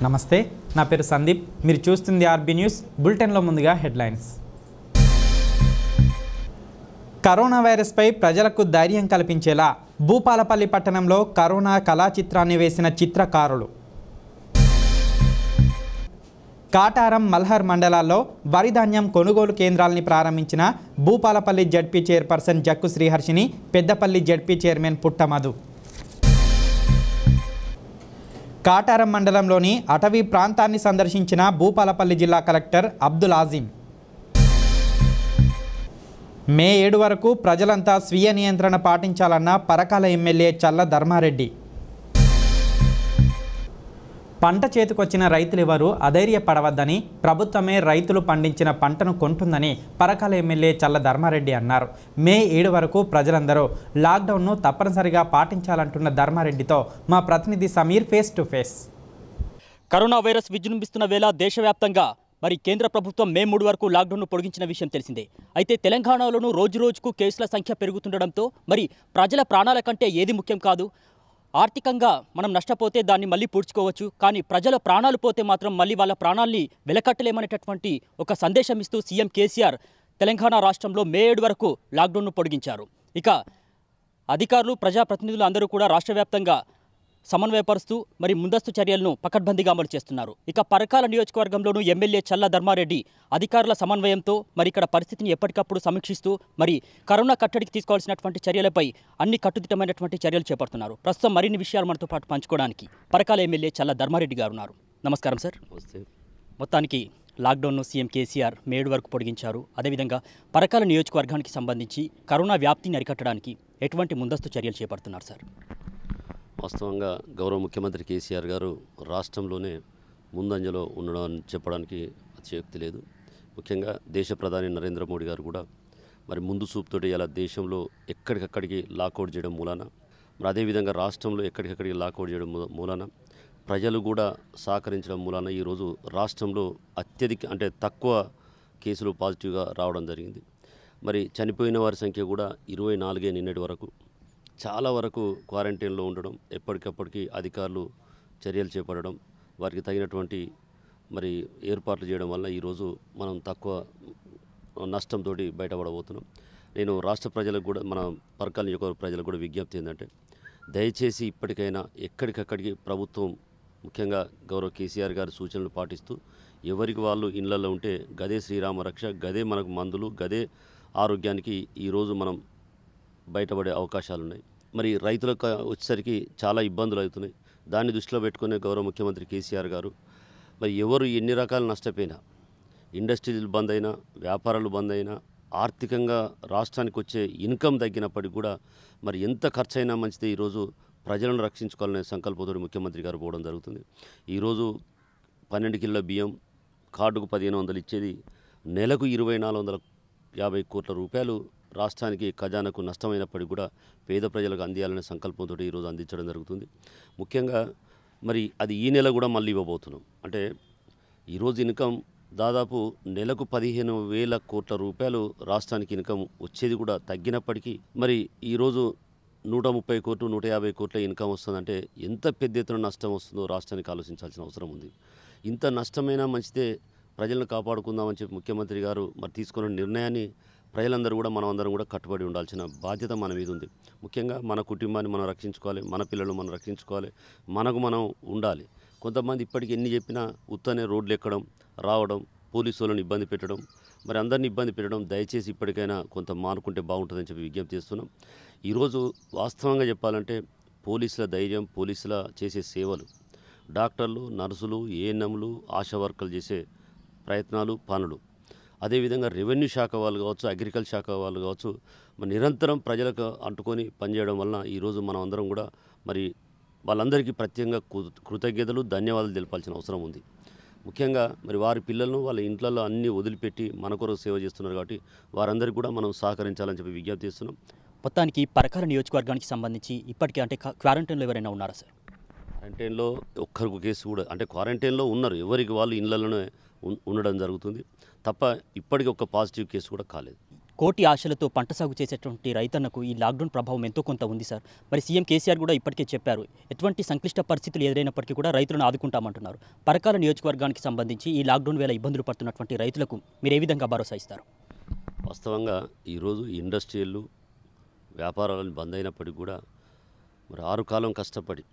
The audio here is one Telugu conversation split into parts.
నమస్తే నా పేరు సందీప్ మీరు చూస్తుంది ఆర్బీ న్యూస్ బులెటిన్లో ముందుగా హెడ్లైన్స్ కరోనా వైరస్పై ప్రజలకు ధైర్యం కల్పించేలా భూపాలపల్లి పట్టణంలో కరోనా కళా చిత్రాన్ని వేసిన చిత్రకారులు కాటారం మల్హర్ మండలాల్లో వరి ధాన్యం కొనుగోలు కేంద్రాలని ప్రారంభించిన Bhupalpally ZP chairperson Jakku Sriharshini Peddapalli ZP chairman Puttamadhu Kataram మండలంలోని అటవీ ప్రాంతాన్ని సందర్శించిన భూపాలపల్లి జిల్లా కలెక్టర్ అబ్దుల్ ఆజిం మే ఏడు వరకు ప్రజలంతా స్వీయ నియంత్రణ పాటించాలన్న పరకాల ఎమ్మెల్యే చల్ల ధర్మారెడ్డి పంట చేతికొచ్చిన రైతులెవరూ అధైర్యపడవద్దని ప్రభుత్వమే రైతులు పండించిన పంటను కొంటుందని పరకాల ఎమ్మెల్యే చల్ల ధర్మారెడ్డి అన్నారు మే ఏడు వరకు ప్రజలందరూ లాక్డౌన్ను తప్పనిసరిగా పాటించాలంటున్న ధర్మారెడ్డితో మా ప్రతినిధి Sameer face to face corona virus విజృంభిస్తున్న వేళ దేశవ్యాప్తంగా మరి కేంద్ర ప్రభుత్వం మే మూడు వరకు లాక్డౌన్ను పొడిగించిన విషయం తెలిసిందే అయితే తెలంగాణలోనూ రోజు రోజుకు కేసుల సంఖ్య పెరుగుతుండడంతో మరి ప్రజల ప్రాణాల కంటే ఏది ముఖ్యం కాదు ఆర్థికంగా మనం నష్టపోతే దాన్ని మళ్ళీ పూడ్చుకోవచ్చు కానీ ప్రజల ప్రాణాలు పోతే మాత్రం మళ్ళీ వాళ్ళ ప్రాణాల్ని వెలకట్టలేమనేటటువంటి ఒక సందేశం ఇస్తూ సీఎం కేసీఆర్ తెలంగాణ రాష్ట్రంలో మే ఏడు వరకు లాక్డౌన్ను పొడిగించారు ఇక అధికారులు ప్రజాప్రతినిధులు అందరూ కూడా రాష్ట్ర వ్యాప్తంగా సమన్వయపరుస్తూ మరి ముందస్తు చర్యలను పకడ్బందీగా అమలు చేస్తున్నారు ఇక పరకాల నియోజకవర్గంలోనూ ఎమ్మెల్యే చల్ల ధర్మారెడ్డి అధికారుల సమన్వయంతో మరి ఇక్కడ పరిస్థితిని ఎప్పటికప్పుడు సమీక్షిస్తూ మరి కరోనా కట్టడికి తీసుకోవాల్సినటువంటి చర్యలపై అన్ని కట్టుదిట్టమైనటువంటి చర్యలు చేపడుతున్నారు ప్రస్తుతం మరిన్ని విషయాలు మనతో పాటు పంచుకోవడానికి పరకాల ఎమ్మెల్యే చల్ల ధర్మారెడ్డి గారు ఉన్నారు నమస్కారం సార్ వస్తే మొత్తానికి లాక్డౌన్ను సీఎం కేసీఆర్ మేడు వరకు పొడిగించారు అదేవిధంగా పరకాల నియోజకవర్గానికి సంబంధించి కరోనా వ్యాప్తిని అరికట్టడానికి ఎటువంటి ముందస్తు చర్యలు చేపడుతున్నారు సార్ వాస్తవంగా గౌరవ ముఖ్యమంత్రి కేసీఆర్ గారు రాష్ట్రంలోనే ముందంజలో ఉండడం అని చెప్పడానికి అతిశయోక్తి లేదు ముఖ్యంగా దేశ ప్రధాని నరేంద్ర మోడీ గారు కూడా మరి ముందు చూపుతోటి ఇలా దేశంలో ఎక్కడికక్కడికి లాకౌట్ చేయడం మూలాన మరి అదేవిధంగా రాష్ట్రంలో ఎక్కడికక్కడికి లాకౌట్ చేయడం మూ- మూలాన ప్రజలు కూడా సహకరించడం మూలాన ఈరోజు రాష్ట్రంలో అత్యధిక అంటే తక్కువ కేసులు పాజిటివ్గా రావడం జరిగింది మరి చనిపోయిన వారి సంఖ్య కూడా ఇరవై నాలుగే నిన్నటి వరకు చాలా వరకు క్వారంటైన్లో ఉండడం ఎప్పటికప్పటికి అధికారులు చర్యలు చేపట్టడం వారికి తగినటువంటి మరి ఏర్పాట్లు చేయడం వల్ల ఈరోజు మనం తక్కువ నష్టంతో బయటపడబోతున్నాం నేను రాష్ట్ర ప్రజలకు కూడా మన పరకాల నియోజకవర్గ ప్రజలకు కూడా విజ్ఞప్తి ఏంటంటే దయచేసి ఇప్పటికైనా ఎక్కడికక్కడికి ప్రభుత్వం ముఖ్యంగా గౌరవ కేసీఆర్ గారి సూచనలు పాటిస్తూ ఎవరికి వాళ్ళు ఇళ్లలో ఉంటే గదే శ్రీరామ రక్ష గదే మనకు మందులు గదే ఆరోగ్యానికి ఈరోజు మనం బయటపడే అవకాశాలు ఉన్నాయి మరి రైతులకు వచ్చేసరికి చాలా ఇబ్బందులు అవుతున్నాయి దాన్ని దృష్టిలో పెట్టుకునే గౌరవ ముఖ్యమంత్రి కేసీఆర్ గారు మరి ఎవరు ఎన్ని రకాల నష్టపోయినా ఇండస్ట్రీలు బంద్ అయినా వ్యాపారాలు బంద్ అయినా ఆర్థికంగా రాష్ట్రానికి వచ్చే ఇన్కమ్ తగ్గినప్పటికీ కూడా మరి ఎంత ఖర్చు అయినా మంచిదే ఈరోజు ప్రజలను రక్షించుకోవాలనే సంకల్పంతో ముఖ్యమంత్రి గారు పోవడం జరుగుతుంది ఈరోజు పన్నెండు కిలోల బియ్యం కార్డుకు పదిహేను వందలు ఇచ్చేది నెలకు ఇరవై నాలుగు వందల యాభై కోట్ల రూపాయలు రాష్ట్రానికి ఖజానాకు నష్టమైనప్పటికీ కూడా పేద ప్రజలకు అందియాలనే సంకల్పంతో ఈరోజు అందించడం జరుగుతుంది ముఖ్యంగా మరి అది ఈ నెల కూడా మళ్ళీ ఇవ్వబోతున్నాం అంటే ఈరోజు ఇన్కమ్ దాదాపు నెలకు పదిహేను వేల కోట్ల రూపాయలు రాష్ట్రానికి ఇన్కమ్ వచ్చేది కూడా తగ్గినప్పటికీ మరి ఈరోజు నూట ముప్పై కోట్లు నూట యాభై కోట్ల ఇన్కమ్ వస్తుందంటే ఎంత పెద్ద ఎత్తున నష్టం వస్తుందో రాష్ట్రానికి ఆలోచించాల్సిన అవసరం ఉంది ఇంత నష్టమైనా మంచిదే ప్రజలను కాపాడుకుందామని చెప్పి ముఖ్యమంత్రి గారు మరి తీసుకున్న నిర్ణయాన్ని ప్రజలందరూ కూడా మనం అందరం కూడా కట్టుబడి ఉండాల్సిన బాధ్యత మన మీద ఉంది ముఖ్యంగా మన కుటుంబాన్ని మనం రక్షించుకోవాలి మన పిల్లలు మనం రక్షించుకోవాలి మనకు మనం ఉండాలి కొంతమంది ఇప్పటికి ఎన్ని చెప్పినా ఉత్తనే రోడ్లు ఎక్కడం రావడం పోలీసు వాళ్ళని ఇబ్బంది పెట్టడం మరి అందరిని ఇబ్బంది పెట్టడం దయచేసి ఇప్పటికైనా కొంత మానుకుంటే బాగుంటుందని చెప్పి విజ్ఞప్తి చేస్తున్నాం ఈరోజు వాస్తవంగా చెప్పాలంటే పోలీసుల ధైర్యం పోలీసుల చేసే సేవలు డాక్టర్లు నర్సులు ఏఎన్ఎంలు ఆశా వర్కర్లు చేసే ప్రయత్నాలు పనులు అదేవిధంగా రెవెన్యూ శాఖ వాళ్ళు కావచ్చు అగ్రికల్చర్ శాఖ వాళ్ళు కావచ్చు మరి నిరంతరం ప్రజలకు అంటుకొని పనిచేయడం వలన ఈరోజు మనం అందరం కూడా మరి వాళ్ళందరికీ ప్రత్యేకంగా కృ- కృతజ్ఞతలు ధన్యవాదాలు తెలపాల్సిన అవసరం ఉంది ముఖ్యంగా మరి వారి పిల్లలను వాళ్ళ ఇంట్లలో అన్నీ వదిలిపెట్టి మన కొరకు సేవ చేస్తున్నారు కాబట్టి వారందరికీ కూడా మనం సహకరించాలని చెప్పి విజ్ఞప్తి చేస్తున్నాం మొత్తానికి పరకాల నియోజకవర్గానికి సంబంధించి ఇప్పటికే అంటే క- క్వారంటైన్లో ఎవరైనా ఉన్నారా సార్ క్వారంటైన్లో ఒక్కరికి కేసు కూడా అంటే క్వారంటైన్లో ఉన్నారు ఎవరికి వాళ్ళు ఇళ్లలోనే ఉన్- ఉండడం జరుగుతుంది తప్ప ఇప్పటికీ ఒక్క పాజిటివ్ కేసు కూడా కాలేదు కోటి ఆశలతో పంట సాగు చేసేటువంటి రైతన్నకు ఈ లాక్డౌన్ ప్రభావం ఎంతో కొంత ఉంది సార్ మరి సీఎం కేసీఆర్ కూడా ఇప్పటికే చెప్పారు ఎటువంటి సంక్లిష్ట పరిస్థితులు ఎదురైనప్పటికీ కూడా రైతులను ఆదుకుంటామంటున్నారు పరకాల నియోజకవర్గానికి సంబంధించి ఈ లాక్డౌన్ వేళ ఇబ్బందులు పడుతున్నటువంటి రైతులకు మీరు ఏ విధంగా భరోసా ఇస్తారు వాస్తవంగా ఈరోజు ఇండస్ట్రియల్ వ్యాపారాలను బంద్ అయినప్పటికీ కూడా మరి ఆరు కాలం కష్టపడి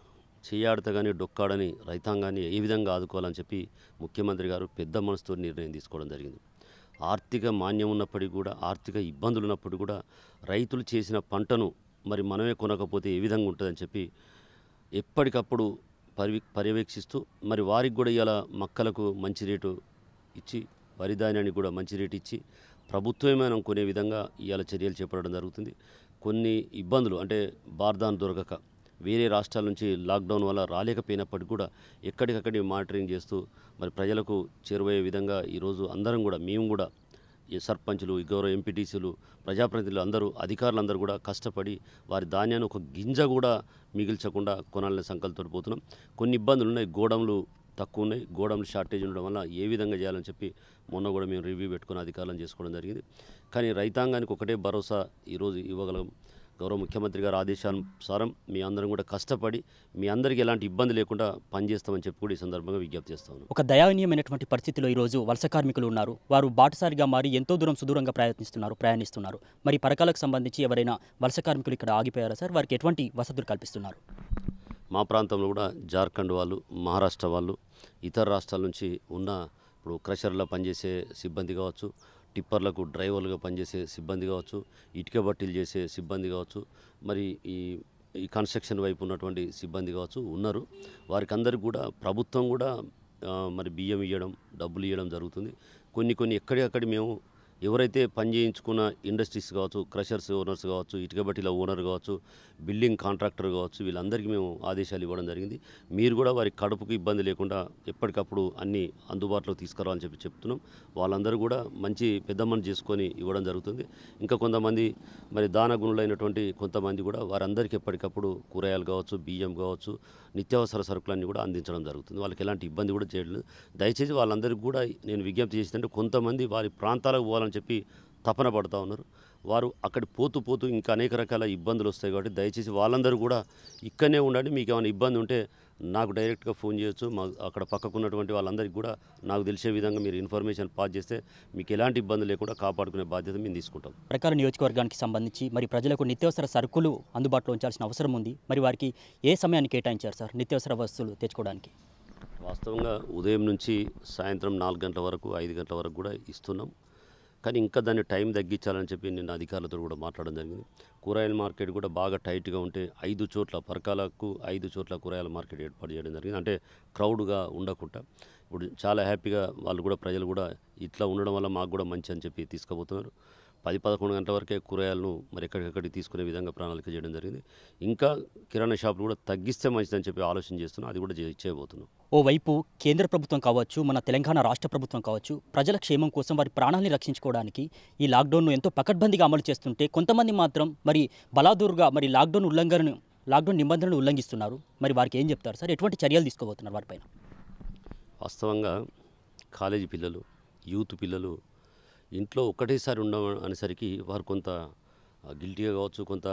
చేయాడత కానీ డొక్కాడని రైతాంగాన్ని ఏ విధంగా ఆదుకోవాలని చెప్పి ముఖ్యమంత్రి గారు పెద్ద మనసుతో నిర్ణయం తీసుకోవడం జరిగింది ఆర్థిక మాన్యం ఉన్నప్పటికీ కూడా ఆర్థిక ఇబ్బందులు ఉన్నప్పటికీ కూడా రైతులు చేసిన పంటను మరి మనమే కొనకపోతే ఏ విధంగా ఉంటుందని చెప్పి ఎప్పటికప్పుడు పరి పర్యవేక్షిస్తూ మరి వారికి కూడా ఇలా మక్కలకు మంచి రేటు ఇచ్చి వరి ధాన్యానికి కూడా మంచి రేటు ఇచ్చి ప్రభుత్వమే మనం కొనే విధంగా ఇవాళ చర్యలు చేపట్టడం జరుగుతుంది కొన్ని ఇబ్బందులు అంటే బార్దాన్ దొరకక వేరే రాష్ట్రాల నుంచి లాక్డౌన్ వల్ల రాలేకపోయినప్పటికీ కూడా ఎక్కడికక్కడి మానిటరింగ్ చేస్తూ మరి ప్రజలకు చేరువయ్యే విధంగా ఈరోజు అందరం కూడా మేము కూడా ఈ సర్పంచులు ఈ గౌరవ ఎంపీటీసీలు ప్రజాప్రతినిధులు అందరూ అధికారులందరూ కూడా కష్టపడి వారి ధాన్యాన్ని ఒక గింజ కూడా మిగిల్చకుండా కొనాలనే సంకల్పంతో పోతున్నాం కొన్ని ఇబ్బందులు ఉన్నాయి గోడౌన్లు తక్కువ ఉన్నాయి గోడౌన్లు షార్టేజ్ ఉండడం వల్ల ఏ విధంగా చేయాలని చెప్పి మొన్న కూడా మేము రివ్యూ పెట్టుకుని అధికారులను చేసుకోవడం జరిగింది కానీ రైతాంగానికి ఒకటే భరోసా ఈరోజు ఇవ్వగలం గౌరవ ముఖ్యమంత్రి గారి ఆదేశానుసారం మీ అందరం కూడా కష్టపడి మీ అందరికీ ఎలాంటి ఇబ్బంది లేకుండా పనిచేస్తామని చెప్పి కూడా ఈ సందర్భంగా విజ్ఞప్తి చేస్తాను ఒక దయానీయమైనటువంటి పరిస్థితిలో ఈరోజు వలస కార్మికులు ఉన్నారు వారు బాటసారిగా మారి ఎంతో దూరం సుదూరంగా ప్రయత్నిస్తున్నారు ప్రయాణిస్తున్నారు మరి పరకాలకు సంబంధించి ఎవరైనా వలస కార్మికులు ఇక్కడ ఆగిపోయారా సార్ వారికి ఎటువంటి వసతులు కల్పిస్తున్నారు మా ప్రాంతంలో కూడా జార్ఖండ్ వాళ్ళు మహారాష్ట్ర వాళ్ళు ఇతర రాష్ట్రాల నుంచి ఉన్న ఇప్పుడు క్రషర్లో పనిచేసే సిబ్బంది కావచ్చు టిప్పర్లకు డ్రైవర్లుగా పనిచేసే సిబ్బంది కావచ్చు ఇటుక బట్టీలు చేసే సిబ్బంది కావచ్చు మరి ఈ ఈ కన్స్ట్రక్షన్ వైపు ఉన్నటువంటి సిబ్బంది కావచ్చు ఉన్నారు వారికి అందరికి కూడా ప్రభుత్వం కూడా ఆ, మరి బియ్యం ఇవ్వడం డబ్బులు ఇవ్వడం జరుగుతుంది కొన్ని కొన్ని ఎక్కడికక్కడ మేము ఎవరైతే పని చేయించుకున్న ఇండస్ట్రీస్ కావచ్చు క్రషర్స్ ఓనర్స్ కావచ్చు ఇటుక బట్టీల ఓనర్ కావచ్చు బిల్డింగ్ కాంట్రాక్టర్ కావచ్చు వీళ్ళందరికీ మేము ఆదేశాలు ఇవ్వడం జరిగింది మీరు కూడా వారి కడుపుకి ఇబ్బంది లేకుండా ఎప్పటికప్పుడు అన్ని అందుబాటులో తీసుకురావాలని చెప్పి చెప్తున్నాం వాళ్ళందరూ కూడా మంచి పెద్దమ్మని చేసుకొని ఇవ్వడం జరుగుతుంది ఇంకా కొంతమంది మరి దాన గుణులైనటువంటి కొంతమంది కూడా వారందరికీ ఎప్పటికప్పుడు కూరగాయలు కావచ్చు బియ్యం కావచ్చు నిత్యావసర సరుకులన్నీ కూడా అందించడం జరుగుతుంది వాళ్ళకి ఎలాంటి ఇబ్బంది కూడా చేయలేదు దయచేసి వాళ్ళందరికీ కూడా నేను విజ్ఞప్తి చేసిందంటే కొంతమంది వారి ప్రాంతాలకు పోవాలని చెప్పి తపన పడుతూ ఉన్నారు వారు అక్కడి పోతూ పోతూ ఇంకా అనేక రకాల ఇబ్బందులు వస్తాయి కాబట్టి దయచేసి వాళ్ళందరూ కూడా ఇక్కడనే ఉండండి మీకు ఏమైనా ఇబ్బంది ఉంటే నాకు డైరెక్ట్గా ఫోన్ చేయొచ్చు మా అక్కడ పక్కకు ఉన్నటువంటి వాళ్ళందరికీ కూడా నాకు తెలిసే విధంగా మీరు ఇన్ఫర్మేషన్ పాస్ చేస్తే మీకు ఎలాంటి ఇబ్బంది లేకుండా కాపాడుకునే బాధ్యత మేము తీసుకుంటాం ప్రకారం నియోజకవర్గానికి సంబంధించి మరి ప్రజలకు నిత్యావసర సరుకులు అందుబాటులో ఉంచాల్సిన అవసరం ఉంది మరి వారికి ఏ సమయాన్ని కేటాయించారు సార్ నిత్యావసర వస్తువులు తెచ్చుకోవడానికి వాస్తవంగా ఉదయం నుంచి సాయంత్రం నాలుగు గంటల వరకు ఐదు గంటల వరకు కూడా ఇస్తున్నాం కానీ ఇంకా దాన్ని టైం తగ్గించాలని చెప్పి నేను అధికారులతో కూడా మాట్లాడడం జరిగింది కూరగాయల మార్కెట్ కూడా బాగా టైట్గా ఉంటే ఐదు చోట్ల పరకాలకు ఐదు చోట్ల కూరగాయల మార్కెట్ ఏర్పాటు చేయడం జరిగింది అంటే క్రౌడ్గా ఉండకుండా ఇప్పుడు చాలా హ్యాపీగా వాళ్ళు కూడా ప్రజలు కూడా ఇట్లా ఉండడం వల్ల మాకు కూడా మంచి అని చెప్పి తీసుకుపోతున్నారు పది పదకొండు గంటల వరకే కూరగాయలను మరి ఎక్కడికక్కడికి తీసుకునే విధంగా ప్రణాళిక చేయడం జరిగింది ఇంకా కిరాణా షాపులు కూడా తగ్గిస్తే మంచిదని చెప్పి ఆలోచన చేస్తున్నాం అది కూడా చే- చేయబోతున్నాం ఓవైపు కేంద్ర ప్రభుత్వం కావచ్చు మన తెలంగాణ రాష్ట్ర ప్రభుత్వం కావచ్చు ప్రజల క్షేమం కోసం వారి ప్రాణాలని రక్షించుకోవడానికి ఈ లాక్డౌన్ను ఎంతో పకడ్బందీగా అమలు చేస్తుంటే కొంతమంది మాత్రం మరి బలాదూరుగా మరి లాక్డౌన్ ఉల్లంఘనను లాక్డౌన్ నిబంధనలు ఉల్లంఘిస్తున్నారు మరి వారికి ఏం చెప్తారు సార్ ఎటువంటి చర్యలు తీసుకోబోతున్నారు వారిపైన వాస్తవంగా కాలేజీ పిల్లలు యూత్ పిల్లలు ఇంట్లో ఒక్కటేసారి ఉండడం అనేసరికి వారు కొంత గిల్టీగా కావచ్చు కొంత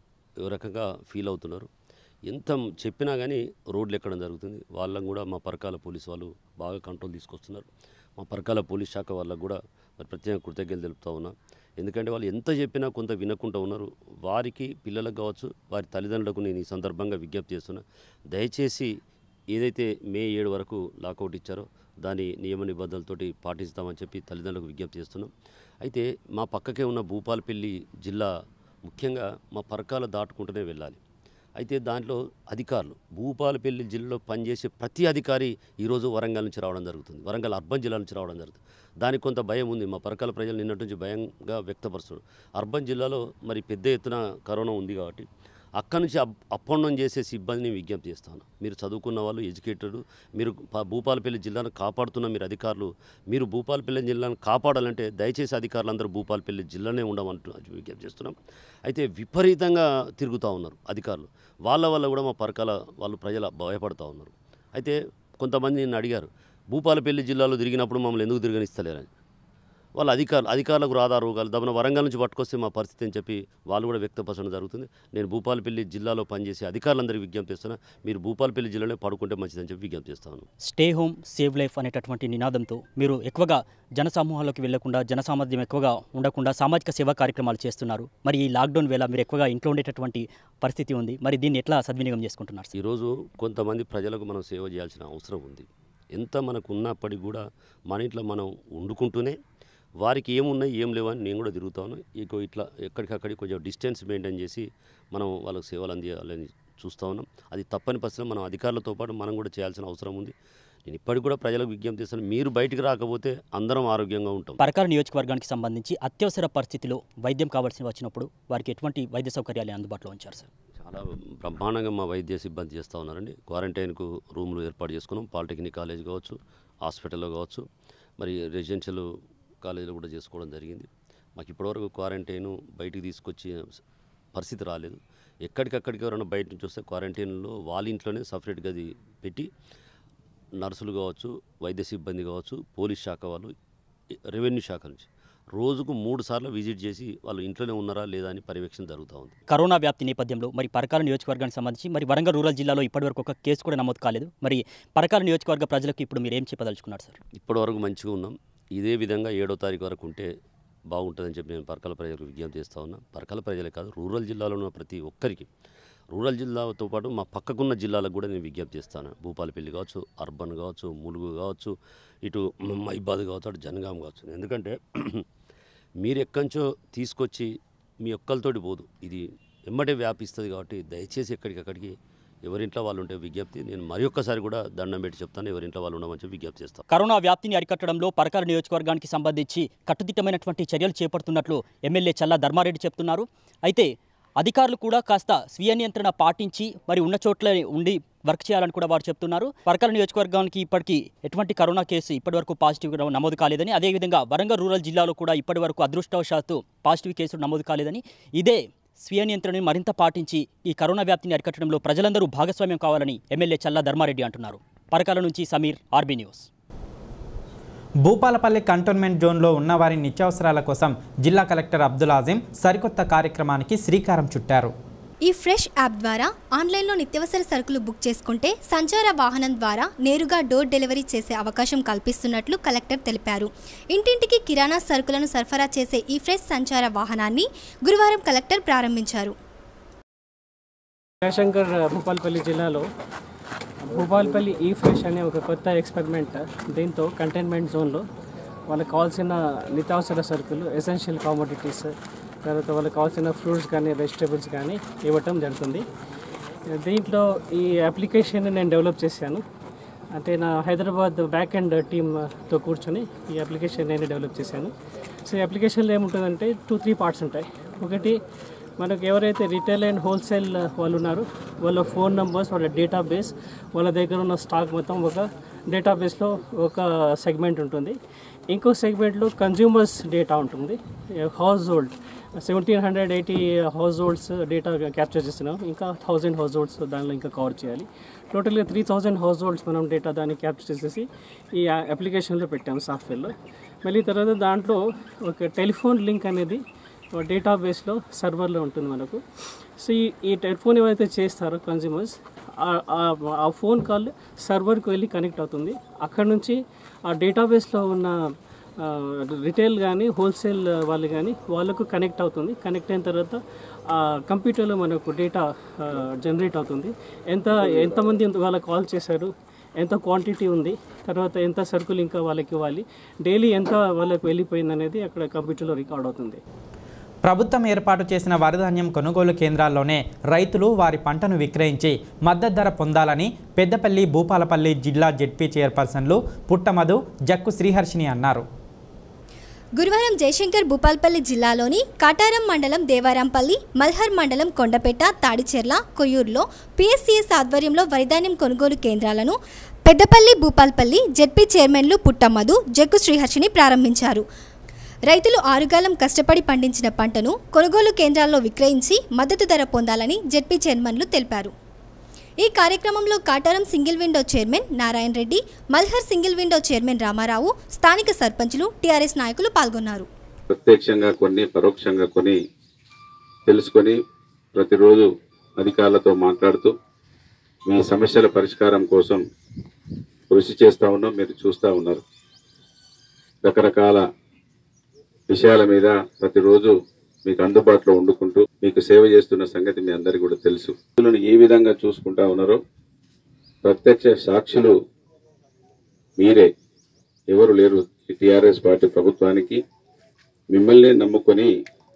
ఏ రకంగా ఫీల్ అవుతున్నారు ఎంత చెప్పినా కానీ రోడ్లు ఎక్కడం జరుగుతుంది వాళ్ళని కూడా మా పరకాల పోలీస్ వాళ్ళు బాగా కంట్రోల్ తీసుకొస్తున్నారు మా పరకాల పోలీస్ శాఖ వాళ్ళకు కూడా మరి ప్రత్యేక కృతజ్ఞతలు తెలుపుతా ఉన్నా ఎందుకంటే వాళ్ళు ఎంత చెప్పినా కొంత వినకుండా ఉన్నారు వారికి పిల్లలకు కావచ్చు వారి తల్లిదండ్రులకు నేను ఈ సందర్భంగా విజ్ఞప్తి చేస్తున్నా దయచేసి ఏదైతే మే ఏడు వరకు లాకౌట్ ఇచ్చారో దాని నియమ నిబంధనలతోటి పాటిస్తామని చెప్పి తల్లిదండ్రులకు విజ్ఞప్తి చేస్తున్నాం అయితే మా పక్కకే ఉన్న భూపాలపల్లి జిల్లా ముఖ్యంగా మా పరకాల దాటుకుంటూనే వెళ్ళాలి అయితే దాంట్లో అధికారులు భూపాలపల్లి జిల్లాలో పనిచేసే ప్రతి అధికారి ఈరోజు వరంగల్ నుంచి రావడం జరుగుతుంది వరంగల్ అర్బన్ జిల్లా నుంచి రావడం జరుగుతుంది దానికి కొంత భయం ఉంది మా పరకాల ప్రజలు నిన్నటి నుంచి భయంగా వ్యక్తపరుస్తున్నారు అర్బన్ జిల్లాలో మరి పెద్ద ఎత్తున కరోనా ఉంది కాబట్టి అక్కడి నుంచి అప్ అప్ అండ్ డౌన్ చేసే సిబ్బందిని విజ్ఞప్తి చేస్తాను మీరు చదువుకున్న వాళ్ళు ఎడ్యుకేటెడ్ మీరు ప- భూపాలపల్లి జిల్లాను కాపాడుతున్న మీరు అధికారులు మీరు భూపాలపల్లి జిల్లాను కాపాడాలంటే దయచేసి అధికారులందరూ భూపాలపల్లి జిల్లానే ఉండమంటూ విజ్ఞప్తి చేస్తున్నాం అయితే విపరీతంగా తిరుగుతూ ఉన్నారు అధికారులు వాళ్ళ వల్ల కూడా మా పరకాల వాళ్ళు ప్రజలు భయపడుతూ ఉన్నారు అయితే కొంతమంది నిన్ను అడిగారు భూపాలపల్లి జిల్లాలో తిరిగినప్పుడు మమ్మల్ని ఎందుకు తిరగనిస్తలేరని వాళ్ళ అధికారులు అధికారులకు రాదా రోగాలు దమన వరంగల్ నుంచి పట్టుకొస్తే మా పరిస్థితి అని చెప్పి వాళ్ళు కూడా వ్యక్తపరచడం జరుగుతుంది నేను భూపాలపల్లి జిల్లాలో పనిచేసే అధికారులందరికీ విజ్ఞప్తి చేస్తున్నా మీరు భూపాలపల్లి జిల్లాలో పడుకుంటే మంచిదని చెప్పి విజ్ఞప్తి చేస్తాను స్టే హోమ్ సేవ్ లైఫ్ అనేటటువంటి నినాదంతో మీరు ఎక్కువగా జనసమూహాల్లోకి వెళ్లకుండా జనసామర్థ్యం ఎక్కువగా ఉండకుండా సామాజిక సేవా కార్యక్రమాలు చేస్తున్నారు మరి ఈ లాక్డౌన్ వేళ మీరు ఎక్కువగా ఇంట్లో ఉండేటటువంటి పరిస్థితి ఉంది మరి దీన్ని ఎట్లా సద్వినియోగం చేసుకుంటున్నారు సార్? ఈరోజు కొంతమంది ప్రజలకు మనం సేవ చేయాల్సిన అవసరం ఉంది ఎంత మనకు ఉన్నప్పటికీ కూడా మన ఇంట్లో మనం వండుకుంటూనే వారికి ఏమున్నాయి ఏం లేవని నేను కూడా తిరుగుతాను ఇక ఇట్లా ఎక్కడికక్కడికి కొంచెం డిస్టెన్స్ మెయింటైన్ చేసి మనం వాళ్ళకి సేవలు అందియాలని చూస్తూ ఉన్నాం అది తప్పని పరిస్థితిలో మనం అధికారులతో పాటు మనం కూడా చేయాల్సిన అవసరం ఉంది నేను ఇప్పటికి కూడా ప్రజలకు విజ్ఞప్తి చేస్తాను మీరు బయటికి రాకపోతే అందరం ఆరోగ్యంగా ఉంటాం పరకాల నియోజకవర్గానికి సంబంధించి అత్యవసర పరిస్థితిలో వైద్యం కావాల్సి వచ్చినప్పుడు వారికి ఎటువంటి వైద్య సౌకర్యాలు అందుబాటులో ఉంచారు సార్ చాలా బ్రహ్మాండంగా మా వైద్య సిబ్బంది చేస్తూ ఉన్నారండి క్వారంటైన్కు రూమ్లు ఏర్పాటు చేసుకున్నాం పాలిటెక్నిక్ కాలేజ్ కావచ్చు హాస్పిటల్లో కావచ్చు మరి రెసిడెన్షియల్ కాలేజీలో కూడా చేసుకోవడం జరిగింది మాకు ఇప్పటివరకు క్వారంటైన్ బయటికి తీసుకొచ్చి పరిస్థితి రాలేదు ఎక్కడికక్కడికి ఎవరైనా బయట నుంచి వస్తే క్వారంటైన్లో వాళ్ళ ఇంట్లోనే సపరేట్ గది పెట్టి నర్సులు కావచ్చు వైద్య సిబ్బంది కావచ్చు పోలీస్ శాఖ వాళ్ళు రెవెన్యూ శాఖ నుంచి రోజుకు మూడు సార్లు విజిట్ చేసి వాళ్ళు ఇంట్లోనే ఉన్నారా లేదా అని పర్యవేక్షణ జరుగుతూ ఉంది కరోనా వ్యాప్తి నేపథ్యంలో మరి పరకాల నియోజకవర్గానికి సంబంధించి మరి వరంగల్ రూరల్ జిల్లాలో ఇప్పటివరకు ఒక కేసు కూడా నమోదు కాలేదు మరి పరకాల నియోజకవర్గ ప్రజలకు ఇప్పుడు మీరు ఏం చెప్పదలుచుకున్నారు సార్ ఇప్పటివరకు మంచిగా ఉన్నాం ఇదే విధంగా ఏడో తారీఖు వరకు ఉంటే బాగుంటుందని చెప్పి నేను పరకాల ప్రజలకు విజ్ఞప్తి చేస్తూ ఉన్నా పరకాల ప్రజలే కాదు రూరల్ జిల్లాలో ఉన్న ప్రతి ఒక్కరికి రూరల్ జిల్లాతో పాటు మా పక్కకున్న జిల్లాలకు కూడా నేను విజ్ఞప్తి చేస్తాను భూపాలపల్లి కావచ్చు అర్బన్ కావచ్చు ములుగు కావచ్చు ఇటు మైబాద్ కావచ్చు అటు జనగాం కావచ్చు ఎందుకంటే మీరు ఎక్కడి తీసుకొచ్చి మీ ఒక్కరితోటి పోదు ఇది ఎమ్మటే వ్యాపిస్తుంది కాబట్టి దయచేసి ఎక్కడికక్కడికి ఎవరింట్లో వాళ్ళు ఉంటే విజ్ఞప్తి నేను మరి ఒక్కసారి కూడా దండం పెట్టి చెప్తాను ఎవరింట్లో వాళ్ళు ఉండమని చెప్పి విజ్ఞప్తి చేస్తాను కరోనా వ్యాప్తిని అరికట్టడంలో పరకాల నియోజకవర్గానికి సంబంధించి కట్టుదిట్టమైనటువంటి చర్యలు చేపడుతున్నట్లు ఎమ్మెల్యే చల్లా ధర్మారెడ్డి చెప్తున్నారు అయితే అధికారులు కూడా కాస్త స్వీయ నియంత్రణ పాటించి మరి ఉన్న చోట్ల ఉండి వర్క్ చేయాలని కూడా వారు చెప్తున్నారు పరకాల నియోజకవర్గానికి ఇప్పటికీ ఎటువంటి కరోనా కేసు ఇప్పటివరకు పాజిటివ్ నమోదు కాలేదని అదేవిధంగా వరంగల్ రూరల్ జిల్లాలో కూడా ఇప్పటివరకు అదృష్టవశాత్తు పాజిటివ్ కేసులు నమోదు కాలేదని ఇదే స్వీయ నియంత్రణను మరింత పాటించి ఈ కరోనా వ్యాప్తిని అరికట్టడంలో ప్రజలందరూ భాగస్వామ్యం కావాలని ఎమ్మెల్యే చల్లా ధర్మారెడ్డి అంటున్నారు పరకాల నుంచి Sameer RB news Bhupalpally containment జోన్లో ఉన్నవారి నిత్యావసరాల కోసం జిల్లా కలెక్టర్ అబ్దుల్ ఆజిం సరికొత్త కార్యక్రమానికి శ్రీకారం చుట్టారు ఈ ఫ్రెష్ యాప్ ద్వారా ఆన్లైన్లో నిత్యావసర సరుకులు బుక్ చేసుకుంటే సంచార వాహనం ద్వారా నేరుగా డోర్ డెలివరీ చేసే అవకాశం కల్పిస్తున్నట్లు కలెక్టర్ తెలిపారు ఇంటింటికి కిరాణా సరుకులను సరఫరా చేసే ఈ ఫ్రెష్ సంచార వాహనాన్ని గురువారం కలెక్టర్ ప్రారంభించారు జయశంకర్ భూపాల్పల్లి జిల్లాలో భూపాల్పల్లి ఈ ఫ్రెష్ అనే ఒక కొత్త ఎక్స్పెరిమెంట్ దీంతో కంటైన్మెంట్ జోన్లో వాళ్ళకి కావాల్సిన నిత్యావసర సరుకులు ఎసెన్షియల్ కామోడిటీస్ తర్వాత వాళ్ళకి కావాల్సిన ఫ్రూట్స్ కానీ వెజిటేబుల్స్ కానీ ఇవ్వటం జరుగుతుంది దీంట్లో ఈ అప్లికేషన్ నేను డెవలప్ చేశాను అంటే నా హైదరాబాద్ బ్యాక్ అండ్ టీమ్తో కూర్చొని ఈ అప్లికేషన్ నేను డెవలప్ చేశాను సో ఈ అప్లికేషన్లో ఏముంటుందంటే టూ త్రీ పార్ట్స్ ఉంటాయి ఒకటి మనకు ఎవరైతే రిటైల్ అండ్ హోల్సేల్ వాళ్ళు ఉన్నారో వాళ్ళ ఫోన్ నెంబర్స్ వాళ్ళ డేటాబేస్ వాళ్ళ దగ్గర ఉన్న స్టాక్ మొత్తం ఒక డేటాబేస్లో ఒక సెగ్మెంట్ ఉంటుంది ఇంకో సెగ్మెంట్లో కన్జ్యూమర్స్ డేటా ఉంటుంది household seventeen hundred eighty households data capture చేస్తున్నాం ఇంకా థౌజండ్ హౌస్ హోల్డ్స్ దానిలో ఇంకా కవర్ చేయాలి టోటల్గా త్రీ థౌజండ్ హౌస్ హోల్డ్స్ మనం డేటా దాన్ని క్యాప్చర్ చేసేసి ఈ అప్లికేషన్లో పెట్టాము సాఫ్ట్వేర్లో మళ్ళీ తర్వాత దాంట్లో ఒక టెలిఫోన్ లింక్ అనేది డేటాబేస్లో సర్వర్లో ఉంటుంది మనకు సో ఈ ఈ టెలిఫోన్ ఏవైతే చేస్తారో కన్జ్యూమర్స్ ఆ ఫోన్ కాల్ సర్వర్కి వెళ్ళి కనెక్ట్ అవుతుంది అక్కడ నుంచి ఆ డేటాబేస్లో ఉన్న రిటైల్ కానీ హోల్సేల్ వాళ్ళు కానీ వాళ్ళకు కనెక్ట్ అవుతుంది కనెక్ట్ అయిన తర్వాత ఆ కంప్యూటర్లో మనకు డేటా జనరేట్ అవుతుంది ఎంత ఎంతమంది వాళ్ళకి కాల్ చేశారు ఎంత క్వాంటిటీ ఉంది తర్వాత ఎంత సరుకులు ఇంకా వాళ్ళకి ఇవ్వాలి డైలీ ఎంత వాళ్ళకి వెళ్ళిపోయింది అనేది అక్కడ కంప్యూటర్లో రికార్డ్ అవుతుంది ప్రభుత్వం ఏర్పాటు చేసిన వరిధాన్యం కొనుగోలు కేంద్రాల్లోనే రైతులు వారి పంటను విక్రయించి మద్దతు ధర పొందాలని పెద్దపల్లి భూపాలపల్లి జిల్లా జెడ్పీ చైర్పర్సన్లు పుట్టమధు జక్కు శ్రీహర్షిని అన్నారు గురువారం జయశంకర్ భూపాల్పల్లి జిల్లాలోని కాటారం మండలం దేవారాంపల్లి మల్హర్ మండలం కొండపేట తాడిచెర్ల కొయ్యూరులో పిఎస్సిఎస్ ఆధ్వర్యంలో వరిధాన్యం కొనుగోలు కేంద్రాలను పెద్దపల్లి భూపాల్పల్లి జెడ్పీ చైర్మన్లు పుట్టమ్మదు జగ్గు శ్రీహర్షిని ప్రారంభించారు రైతులు ఆరుగాలం కష్టపడి పండించిన పంటను కొనుగోలు కేంద్రాల్లో విక్రయించి మద్దతు ధర పొందాలని జెడ్పీ చైర్మన్లు తెలిపారు ఈ కార్యక్రమంలో Kataram single window chairman Narayana Reddy Malhar single window chairman Ramarao స్థానిక సర్పంచులు టీఆర్ఎస్ నాయకులు పాల్గొన్నారు ప్రత్యక్షంగా కొన్ని పరోక్షంగా కొన్ని తెలుసుకొని ప్రతిరోజు అధికారులతో మాట్లాడుతూ మీ సమస్యల పరిష్కారం కోసం కృషి చేస్తూ ఉన్నాం మీరు చూస్తూ ఉన్నారు రకరకాల విషయాల మీద ప్రతిరోజు మీకు అందుబాటులో వండుకుంటూ మీకు సేవ చేస్తున్న సంగతి మీ అందరికీ కూడా తెలుసు వీళ్ళని ఏ విధంగా చూసుకుంటా ఉన్నారో ప్రత్యక్ష సాక్షులు మీరే ఎవరు లేరు టిఆర్ఎస్ పార్టీ ప్రభుత్వానికి మిమ్మల్ని నమ్ముకొని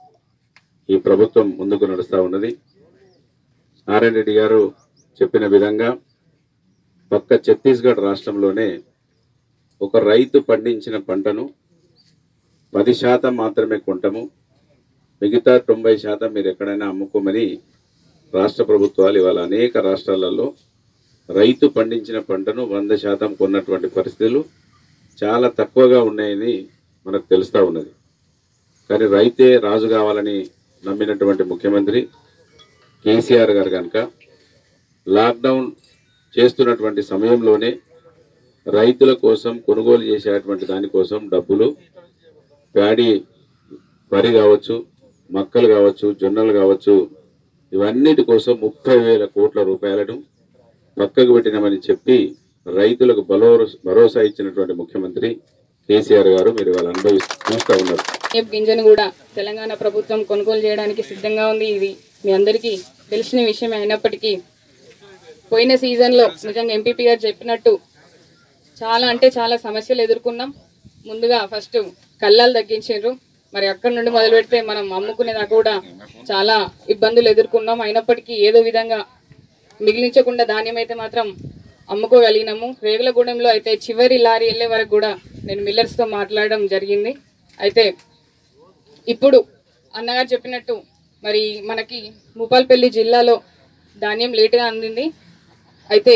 ఈ ప్రభుత్వం ముందుకు నడుస్తూ ఉన్నది నారాయణ రెడ్డి గారు చెప్పిన విధంగా పక్క ఛత్తీస్గఢ్ రాష్ట్రంలోనే ఒక రైతు పండించిన పంటను పది శాతం మాత్రమే కొంటాము మిగతా తొంభై శాతం మీరు ఎక్కడైనా అమ్ముకోమని రాష్ట్ర ప్రభుత్వాలు ఇవాళ అనేక రాష్ట్రాలలో రైతు పండించిన పంటను వంద శాతం కొన్నటువంటి పరిస్థితులు చాలా తక్కువగా ఉన్నాయని మనకు తెలుస్తూ ఉన్నది కానీ రైతే రాజు కావాలని నమ్మినటువంటి ముఖ్యమంత్రి కేసీఆర్ గారు కనుక లాక్డౌన్ చేస్తున్నటువంటి సమయంలోనే రైతుల కోసం కొనుగోలు చేసేటువంటి దానికోసం డబ్బులు ప్యాడీ వరి కావచ్చు మక్కలు కావచ్చు జొన్నలు కావచ్చు ఇవన్నిటి కోసం ముప్పై వేల కోట్ల రూపాయలను పక్కకు పెట్టినామని చెప్పి రైతులకు బలో భరోసా ఇచ్చినటువంటి ముఖ్యమంత్రి కేసీఆర్ గారు మీరు వాళ్ళు అనుభవిస్తూ చూస్తూ ఉన్నారు బియ్యపు గింజను కూడా తెలంగాణ ప్రభుత్వం కొనుగోలు చేయడానికి సిద్ధంగా ఉంది ఇది మీ అందరికీ తెలిసిన విషయమే అయినప్పటికీ పోయిన సీజన్లో నిజంగా ఎంపీపీ గారు చెప్పినట్టు చాలా అంటే చాలా సమస్యలు ఎదుర్కొన్నాం ముందుగా ఫస్ట్ కళ్ళాలు తగ్గించారు మరి అక్కడ నుండి మొదలు పెడితే మనం అమ్ముకునేదాకా కూడా చాలా ఇబ్బందులు ఎదుర్కొన్నాం అయినప్పటికీ ఏదో విధంగా మిగిలించకుండా ధాన్యం అయితే మాత్రం అమ్ముకోగలిగినాము రేగులగూడెంలో అయితే చివరి లారీ వెళ్ళే వరకు కూడా నేను మిల్లర్స్తో మాట్లాడడం జరిగింది అయితే ఇప్పుడు అన్నగారు చెప్పినట్టు మరి మనకి భూపాల్పల్లి జిల్లాలో ధాన్యం లేటుగా అందింది అయితే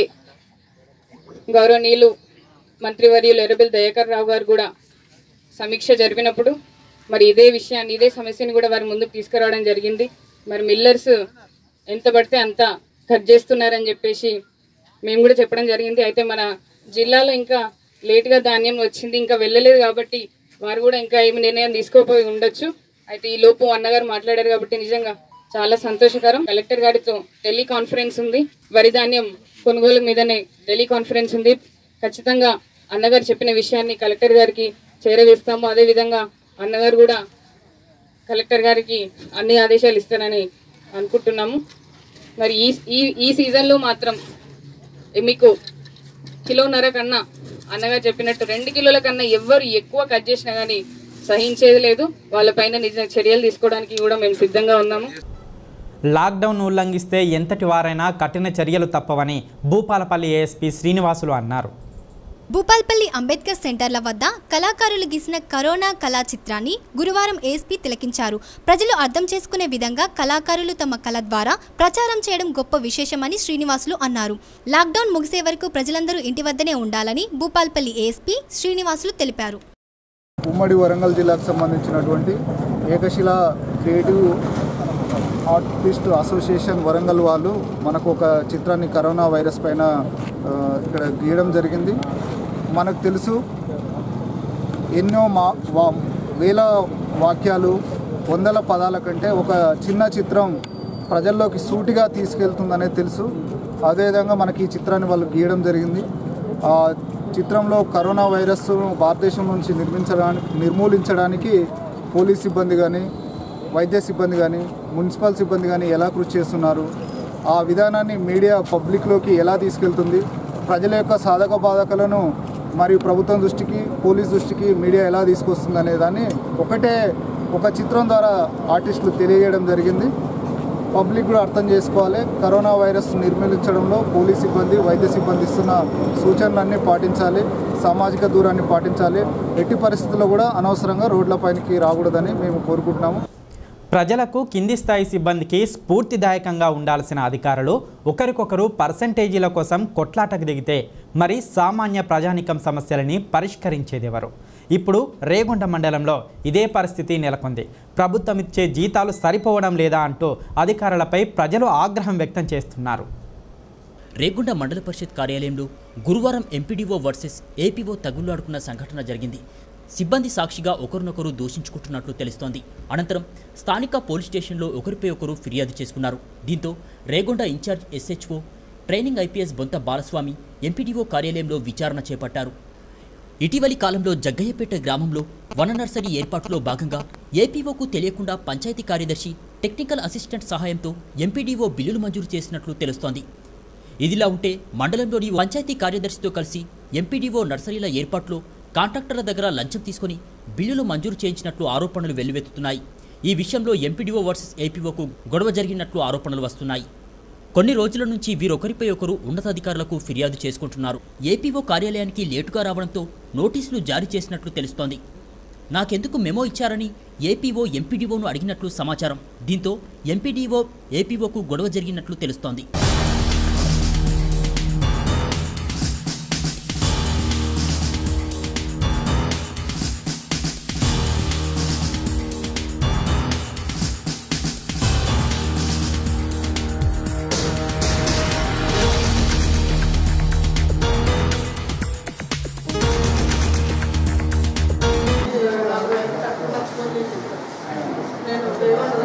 గౌరవనీయులు మంత్రివర్యులు ఎర్రబెల్లి దయాకర్ రావు గారు కూడా సమీక్ష జరిపినప్పుడు మరి ఇదే విషయాన్ని ఇదే సమస్యని కూడా వారి ముందుకు తీసుకురావడం జరిగింది మరి మిల్లర్స్ ఎంత పడితే అంత కట్ చేస్తున్నారని చెప్పేసి మేము కూడా చెప్పడం జరిగింది అయితే మన జిల్లాలో ఇంకా లేట్గా ధాన్యం వచ్చింది ఇంకా వెళ్ళలేదు కాబట్టి వారు కూడా ఇంకా ఏమి నిర్ణయం తీసుకోపోయి ఉండొచ్చు అయితే ఈ లోపు అన్నగారు మాట్లాడారు కాబట్టి నిజంగా చాలా సంతోషకరం కలెక్టర్ గారితో టెలికాన్ఫరెన్స్ ఉంది వరి ధాన్యం కొనుగోలు మీదనే టెలికాన్ఫరెన్స్ ఉంది ఖచ్చితంగా అన్నగారు చెప్పిన విషయాన్ని కలెక్టర్ గారికి చేరవేస్తాము అదేవిధంగా అన్నగారు కూడా కలెక్టర్ గారికి అన్ని ఆదేశాలు ఇస్తారని అనుకుంటున్నాము మరి ఈ ఈ ఈ సీజన్లో మాత్రం మీకు కిలోన్నర కన్నా అన్నగా చెప్పినట్టు రెండు కిలోల కన్నా ఎవ్వరు ఎక్కువ కట్ చేసినా కానీ సహించేది లేదు వాళ్ళపైన నిజ చర్యలు తీసుకోవడానికి కూడా మేము సిద్ధంగా ఉన్నాము లాక్డౌన్ ఉల్లంఘిస్తే ఎంతటి వారైనా కఠిన చర్యలు తప్పవని భూపాలపల్లి ఏఎస్పీ శ్రీనివాసులు అన్నారు భూపాల్పల్లి అంబేద్కర్ సెంటర్ల వద్ద కళాకారులు గీసిన కరోనా కళా చిత్రాన్ని గురువారం ఏఎస్పీ తిలకించారు ప్రజలు అర్థం చేసుకునే విధంగా కళాకారులు తమ కళ ద్వారా ప్రచారం చేయడం గొప్ప విశేషమని శ్రీనివాసులు అన్నారు లాక్డౌన్ ముగిసే వరకు ప్రజలందరూ ఇంటి వద్దనే ఉండాలని భూపాల్పల్లి ఏఎస్పీ శ్రీనివాసులు తెలిపారు ఉమ్మడి వరంగల్ జిల్లాకు సంబంధించినటువంటి Ekashila creative artist association Warangal వాళ్ళు మనకు ఒక చిత్రాన్ని కరోనా వైరస్ పైన ఆ, ఇక్కడ గీయడం జరిగింది మనకు తెలుసు ఎన్నో మా వా వేల వాక్యాలు వందల పదాల కంటే ఒక చిన్న చిత్రం ప్రజల్లోకి సూటిగా తీసుకెళ్తుందనేది తెలుసు అదేవిధంగా మనకి ఈ చిత్రాన్ని వాళ్ళు గీయడం జరిగింది ఆ చిత్రంలో కరోనా వైరస్ భారతదేశం నుంచి నిర్మించడానికి నిర్మూలించడానికి పోలీస్ సిబ్బంది కానీ వైద్య సిబ్బంది కానీ మున్సిపల్ సిబ్బంది కానీ ఎలా కృషి చేస్తున్నారు ఆ విధానాన్ని మీడియా పబ్లిక్లోకి ఎలా తీసుకెళ్తుంది ప్రజల యొక్క సాధక బాధకలను మరియు ప్రభుత్వం దృష్టికి పోలీస్ దృష్టికి మీడియా ఎలా తీసుకొస్తుంది అనే దాన్ని ఒకటే ఒక చిత్రం ద్వారా ఆర్టిస్టులు తెలియజేయడం జరిగింది పబ్లిక్ కూడా అర్థం చేసుకోవాలి కరోనా వైరస్ నిర్మూలించడంలో పోలీస్ సిబ్బంది వైద్య సిబ్బంది ఇస్తున్న సూచనలన్నీ పాటించాలి సామాజిక దూరాన్ని పాటించాలి ఎట్టి పరిస్థితుల్లో కూడా అనవసరంగా రోడ్లపైనకి రాకూడదని మేము కోరుకుంటున్నాము ప్రజలకు కింది స్థాయి సిబ్బందికి స్ఫూర్తిదాయకంగా ఉండాల్సిన అధికారులు ఒకరికొకరు పర్సంటేజీల కోసం కొట్లాటకు దిగితే మరి సామాన్య ప్రజానికం సమస్యలని పరిష్కరించేదెవరు ఇప్పుడు రేగొండ మండలంలో ఇదే పరిస్థితి నెలకొంది ప్రభుత్వం ఇచ్చే జీతాలు సరిపోవడం లేదా అంటూ అధికారులపై ప్రజలు ఆగ్రహం వ్యక్తం చేస్తున్నారు రేగుండ మండల పరిషత్ కార్యాలయంలో గురువారం ఎంపీడీఓ వర్సెస్ ఏపీఓ తగులాడుకున్న సంఘటన జరిగింది సిబ్బంది సాక్షిగా ఒకరినొకరు దూషించుకుంటున్నట్లు తెలుస్తోంది అనంతరం స్థానిక పోలీస్ స్టేషన్లో ఒకరిపై ఒకరు ఫిర్యాదు చేసుకున్నారు దీంతో Regonda incharge SHO training IPS Bontha Balaswamy MPDO కార్యాలయంలో విచారణ చేపట్టారు ఇటీవలి కాలంలో జగ్గయ్యపేట గ్రామంలో వన నర్సరీ ఏర్పాటులో భాగంగా ఏపీఓకు తెలియకుండా పంచాయతీ కార్యదర్శి టెక్నికల్ అసిస్టెంట్ సహాయంతో ఎంపీడీఓ బిల్లులు మంజూరు చేసినట్లు తెలుస్తోంది ఇదిలా ఉంటే మండలంలోని పంచాయతీ కార్యదర్శితో కలిసి ఎంపీడీఓ నర్సరీల ఏర్పాట్లో కాంట్రాక్టర్ల దగ్గర లంచం తీసుకుని బిల్లులు మంజూరు చేయించినట్లు ఆరోపణలు వెల్లువెత్తుతున్నాయి ఈ విషయంలో ఎంపీడీఓ వర్సెస్ ఏపీఓకు గొడవ జరిగినట్లు ఆరోపణలు వస్తున్నాయి కొన్ని రోజుల నుంచి వీరొకరిపై ఒకరు ఉన్నతాధికారులకు ఫిర్యాదు చేసుకుంటున్నారు ఏపీఓ కార్యాలయానికి లేటుగా రావడంతో నోటీసులు జారీ చేసినట్లు తెలుస్తోంది నాకెందుకు మెమో ఇచ్చారని ఏపీఓ ఎంపీడీఓను అడిగినట్లు సమాచారం దీంతో ఎంపీడీఓ ఏపీఓకు గొడవ జరిగినట్లు తెలుస్తోంది నేను దేవాలయ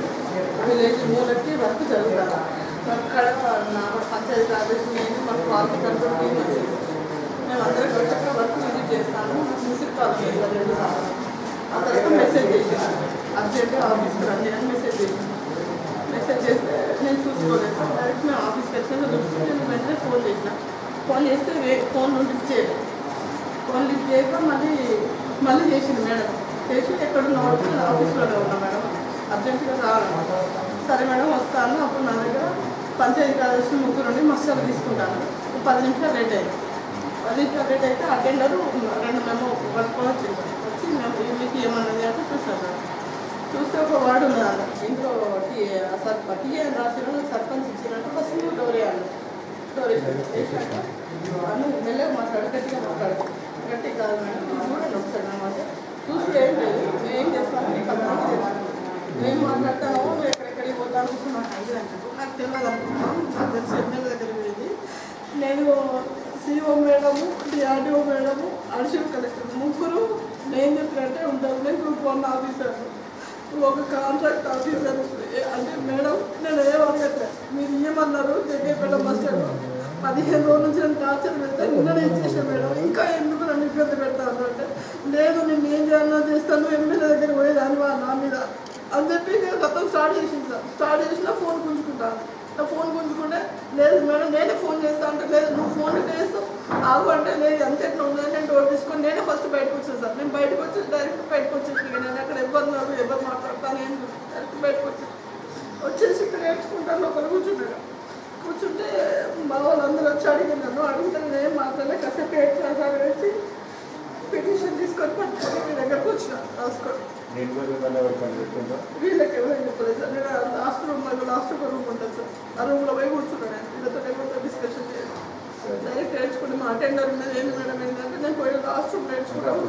విలేజ్ మూలకి వర్క్ జరుగుతాను అక్కడ నా పంచాయతీ ఆఫీస్ నేను మాకు పార్క్ కంట్రోల్ టీమ్ వచ్చింది మేము అందరం వచ్చాక వర్క్ విజిట్ చేస్తాను మిస్డ్ కాల్ చేస్తాను రెండు సార్లు ఆ తర్వాత మెసేజ్ చేసాను అర్జెంట్ ఆఫీస్కి రండి అని మెసేజ్ చేసాను మెసేజ్ చేస్తే నేను చూసుకోలేదు సార్ డైరెక్ట్ మేము ఆఫీస్కి వచ్చాక చూస్తే నేను వెంటనే ఫోన్ చేసిన ఫోన్ చేస్తే వే- ఫోన్ నుండి చేయలేదు ఫోన్ లిఫ్ట్ చేయక మళ్ళీ మళ్ళీ చేసింది మేడం చేసి ఎక్కడ ఉన్నాడు ఆఫీస్లోనే ఉన్నా మేడం అర్జెంటుగా రావాలి సరే మేడం వస్తాను అప్పుడు నా దగ్గర పంచాయతీ కార్యదర్శి ముగ్గురు నుండి మసాలా తీసుకుంటాను ఒక పది నిమిషాలు లేట్ అయింది పది నిమిషాలు లేట్ అయితే అటెండర్ రెండు మేము పట్టుకొని వచ్చింది వచ్చి మేము మీకు ఏమన్నది అంటే చూస్తాను మేడం చూస్తే ఒక వార్డు ఉన్నది అన్న ఇంట్లో టీ సర్ టీ అని రాసిన సర్పంచ్ ఇచ్చినట్టు ఫస్ట్ నువ్వు డోరే అన్న డోర్ వేసాక అన్న మెల్లగా మాట్లాడు గట్టిగా మాట్లాడు గట్టిగా కాదు మేడం ఇది చూడండి ఒకసారి అన్నమాట చూసి ఏం లేదు నేను ఏం చేస్తాను నీకు అందరికీ తెలుసు నేను మాట్లాడతాను నువ్వు ఎక్కడెక్కడికి పోతాను చూసి నాకు ఐడియా అంటారు నాకు తెలియదు అనుకుంటున్నాను నాకు తెలిసి ఎమ్మెల్యే దగ్గరికి పోయింది నేను CO madam DRDO madam additional collector ముగ్గురు నేను చెప్పినట్టే ఉంటారు నేను గ్రూప్ వన్ ఆఫీసర్ ఒక కాంట్రాక్ట్ ఆఫీసర్ అంటే మేడం నేను ఏం అడగట్లే మీరు ఏమన్నారు జగ్గేపేట బస్ స్టాండ్ పదిహేను రోజుల నుంచి నేను టార్చర్ పెడతా నిన్ననే ఇచ్చేసిన మేడం ఇంకా ఎందుకు నన్ను ఇబ్బంది పెడతాను అంటే లేదు నేను ఏం చేయాలన్నా చేస్తాను ఎమ్మెల్యే దగ్గర పోయేదాన్ని వా నా మీద అని చెప్పి నేను గతం స్టార్ట్ చేసింది సార్ స్టార్ట్ చేసిన ఫోన్ గుంజుకుంటాను నా ఫోన్ గుంజుకుంటే లేదు మేడం నేనే ఫోన్ చేస్తా అంటే లేదు నువ్వు ఫోన్ చేస్తావు ఆగు అంటే లేదు అంతే ఉందని నేను డోర్ తీసుకొని నేనే ఫస్ట్ బయటకు వచ్చాను సార్ నేను బయటకు వచ్చి డైరెక్ట్ బయటకు వచ్చేసి ఇక నేను అక్కడ ఎవరు ఉన్నారు ఎవరు మాట్లాడతాను ఏం డైరెక్ట్ బయటకు వచ్చేసి వచ్చేసి ఇక్కడ నేర్చుకుంటాను ఒకరు కూర్చున్నాడు కూర్చుంటే మా వాళ్ళందరూ వచ్చి అడిగి నన్ను అడిగితే నేను ఏం మాట్లాడలే కాసేపు ఏడ్చి పిటిషన్ తీసుకొని పట్టుకొని మీ దగ్గరకు వచ్చిన రాసుకోండి వీళ్ళకి ఎవరైనా చెప్పలేదు సార్ నేను లాస్ట్ రూమ్ లాస్ట్ ఒక రూమ్ ఉంటుంది సార్ ఆ రూమ్లో పోయి కూర్చున్నాను నేను వీళ్ళతో ఎవరితో డిస్కషన్ చేయాలి డైరెక్ట్ నేర్చుకుని మా అటెండర్ ఉన్నది ఏంటి మేడం ఏంటంటే నేను పోయి లాస్ట్ రూమ్ నేర్చుకున్నాను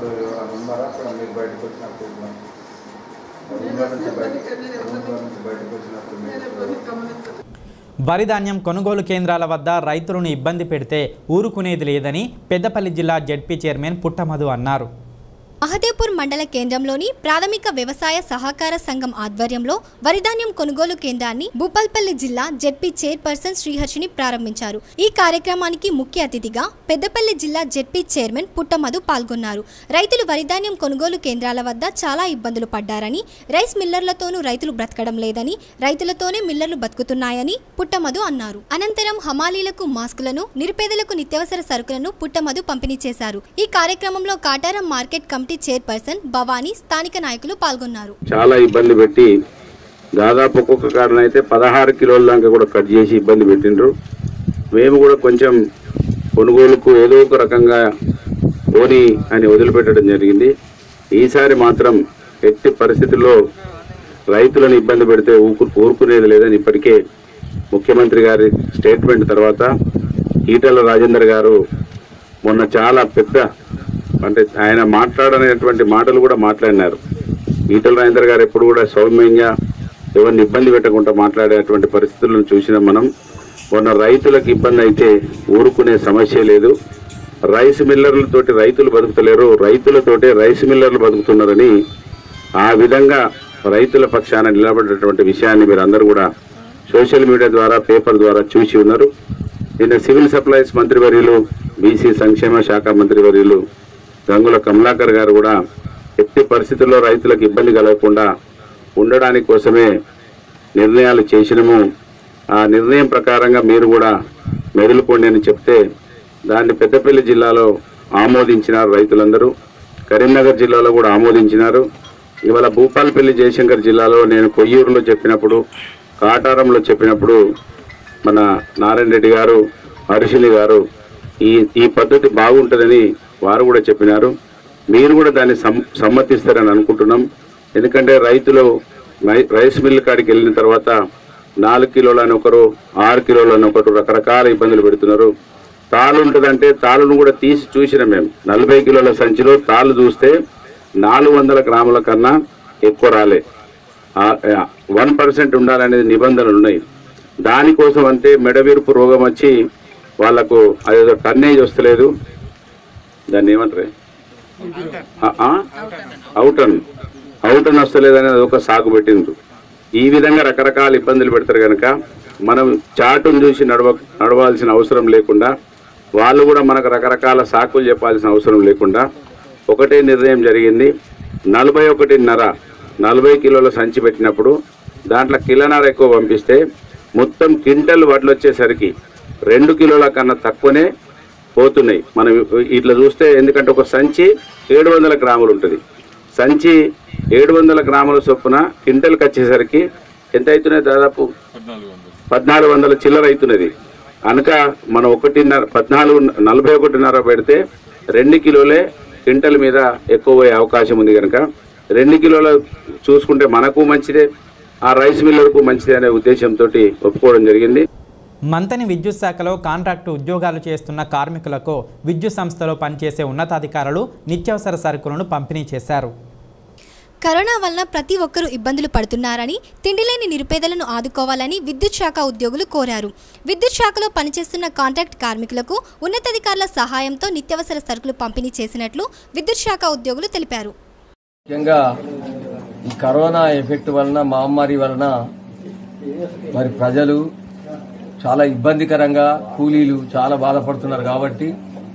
నేను ఎవరిని గమనించలేదు వరి ధాన్యం కొనుగోలు కేంద్రాల వద్ద రైతులను ఇబ్బంది పెడితే ఊరుకునేది లేదని పెద్దపల్లి జిల్లా జెడ్పీ చైర్మన్ పుట్టమధు అన్నారు మహదేవ్పూర్ మండల కేంద్రంలోని ప్రాథమిక వ్యవసాయ సహకార సంఘం ఆధ్వర్యంలో వరిధాన్యం కొనుగోలు కేంద్రాన్ని భూపాల్పల్లి జిల్లా జెడ్పీ చైర్పర్సన్ శ్రీహర్షిని ప్రారంభించారు ఈ కార్యక్రమానికి ముఖ్య అతిథిగా పెద్దపల్లి జిల్లా జెడ్పీ చైర్మన్ పుట్టమధు పాల్గొన్నారు రైతులు వరిధాన్యం కొనుగోలు కేంద్రాల వద్ద చాలా ఇబ్బందులు పడ్డారని రైస్ మిల్లర్లతోనూ రైతులు బ్రతకడం లేదని రైతులతోనే మిల్లర్లు బతుకుతున్నాయని పుట్టమధు అన్నారు అనంతరం హమాలీలకు మాస్కులను నిరుపేదలకు నిత్యావసర సరుకులను పుట్టమధు పంపిణీ చేశారు ఈ కార్యక్రమంలో Kataram market committee chairperson Bhavani స్థానిక నాయకులు పాల్గొన్నారు చాలా ఇబ్బంది పెట్టి దాదాపు ఒక్కొక్క కారణం అయితే పదహారు కిలోల దాకా కూడా కట్ చేసి ఇబ్బంది పెట్టిండ్రు మేము కూడా కొంచెం కొనుగోలుకు ఏదో ఒక రకంగా పోని అని వదిలిపెట్టడం జరిగింది ఈసారి మాత్రం ఎట్టి పరిస్థితుల్లో రైతులను ఇబ్బంది పెడితే ఊకు ఊరుకునేది లేదని ఇప్పటికే ముఖ్యమంత్రి గారి స్టేట్మెంట్ తర్వాత ఈటల రాజేందర్ గారు మొన్న చాలా పెద్ద అంటే ఆయన మాట్లాడనేటువంటి మాటలు కూడా మాట్లాడినారు ఈటల రాజేందర్ గారు ఎప్పుడు కూడా సౌమ్యంగా ఎవరిని ఇబ్బంది పెట్టకుండా మాట్లాడేటువంటి పరిస్థితులను చూసినాం మనం మొన్న రైతులకు ఇబ్బంది అయితే ఊరుకునే సమస్య లేదు రైస్ మిల్లర్లతోటి రైతులు బతుకుతలేరు రైతులతోటి రైస్ మిల్లర్లు బతుకుతున్నారని ఆ విధంగా రైతుల పక్షాన నిలబడేటువంటి విషయాన్ని మీరు అందరూ కూడా సోషల్ మీడియా ద్వారా పేపర్ ద్వారా చూసి ఉన్నారు నిన్న సివిల్ సప్లైస్ మంత్రివర్యులు బీసీ సంక్షేమ శాఖ మంత్రివర్యులు గంగుల కమలాకర్ గారు కూడా ఎట్టి పరిస్థితుల్లో రైతులకు ఇబ్బంది కలగకుండా ఉండడానికి కోసమే నిర్ణయాలు చేసినము ఆ నిర్ణయం ప్రకారంగా మీరు కూడా మెదులుకోండి అని చెప్తే దాన్ని పెద్దపల్లి జిల్లాలో ఆమోదించినారు రైతులందరూ కరీంనగర్ జిల్లాలో కూడా ఆమోదించినారు ఇవాళ భూపాలపల్లి జయశంకర్ జిల్లాలో నేను కొయ్యూరులో చెప్పినప్పుడు కాటారంలో చెప్పినప్పుడు మన నారాయణ రెడ్డి గారు హర్షిని గారు ఈ ఈ పద్ధతి బాగుంటుందని వారు కూడా చెప్పినారు మీరు కూడా దాన్ని సం- సమ్మతిస్తారని అనుకుంటున్నాం ఎందుకంటే రైతులు రై- రైస్ మిల్ కాడికి వెళ్ళిన తర్వాత నాలుగు కిలోలు అని ఒకరు ఆరు కిలోలు అని ఒకరు రకరకాల ఇబ్బందులు పెడుతున్నారు తాళ్ళు ఉంటుందంటే తాళ్ళను కూడా తీసి చూసినాం మేము నలభై కిలోల సంచిలో తాళ్ళు చూస్తే నాలుగు వందల గ్రాముల కన్నా ఎక్కువ రాలే వన్ పర్సెంట్ ఉండాలనేది నిబంధనలు ఉన్నాయి దానికోసం అంతే మెడవిరుపు రోగం వచ్చి వాళ్ళకు అదేదో టన్నేజ్ వస్తలేదు దాన్ని ఏమంటారు అవుటన్ అవుటన్ వస్తలేదని అది ఒక సాగు పెట్టిండ్రు ఈ విధంగా రకరకాల ఇబ్బందులు పెడతారు కనుక మనం చాటును చూసి నడవ నడవాల్సిన అవసరం లేకుండా వాళ్ళు కూడా మనకు రకరకాల సాకులు చెప్పాల్సిన అవసరం లేకుండా ఒకటే నిర్ణయం జరిగింది నలభై ఒకటిన్నర నలభై కిలోల సంచి పెట్టినప్పుడు దాంట్లో కిలోన్నర ఎక్కువ పంపిస్తే మొత్తం క్వింటల్ వడ్లు వచ్చేసరికి రెండు కిలోల కన్నా తక్కువనే పోతున్నాయి మనం ఇట్లా చూస్తే ఎందుకంటే ఒక సంచి ఏడు వందల గ్రాములు ఉంటుంది సంచి ఏడు వందల గ్రాముల చొప్పున క్వింటల్కి వచ్చేసరికి ఎంత అవుతున్నాయి దాదాపు పద్నాలుగు వందల చిల్లర అవుతున్నది కనుక మనం ఒకటిన్నర పద్నాలుగు నలభై ఒకటిన్నర పెడితే రెండు కిలోలే క్వింటల్ మీద ఎక్కువ పోయే అవకాశం ఉంది కనుక రెండు కిలోల చూసుకుంటే మనకు మంచిదే ఆ రైస్ మిల్లర్కు మంచిదే అనే ఉద్దేశంతో ఒప్పుకోవడం జరిగింది మంతని విద్యుత్ శాఖలో కాంట్రాక్టు ఉద్యోగాలు చేస్తున్న కార్మికులకు విద్యుత్ సంస్థలో పనిచేసే ఉన్నతాధికారులు నిత్యావసర సరుకులను పంపిణీ చేశారు కరోనా వలన ప్రతి ఒక్కరూ ఇబ్బందులు పడుతున్నారని తిండి లేని నిరుపేదలను ఆదుకోవాలని విద్యుత్ శాఖ ఉద్యోగులు కోరారు విద్యుత్ శాఖలో పనిచేస్తున్న కాంట్రాక్ట్ కార్మికులకు ఉన్నతాధికారుల సహాయంతో నిత్యావసర సరుకులు పంపిణీ చేసినట్లు విద్యుత్ శాఖ ఉద్యోగులు తెలిపారు ముఖ్యంగా ఈ కరోనా ఎఫెక్ట్ వలన మహమ్మారి వలన మరి ప్రజలు చాలా ఇబ్బందికరంగా కూలీలు చాలా బాధపడుతున్నారు కాబట్టి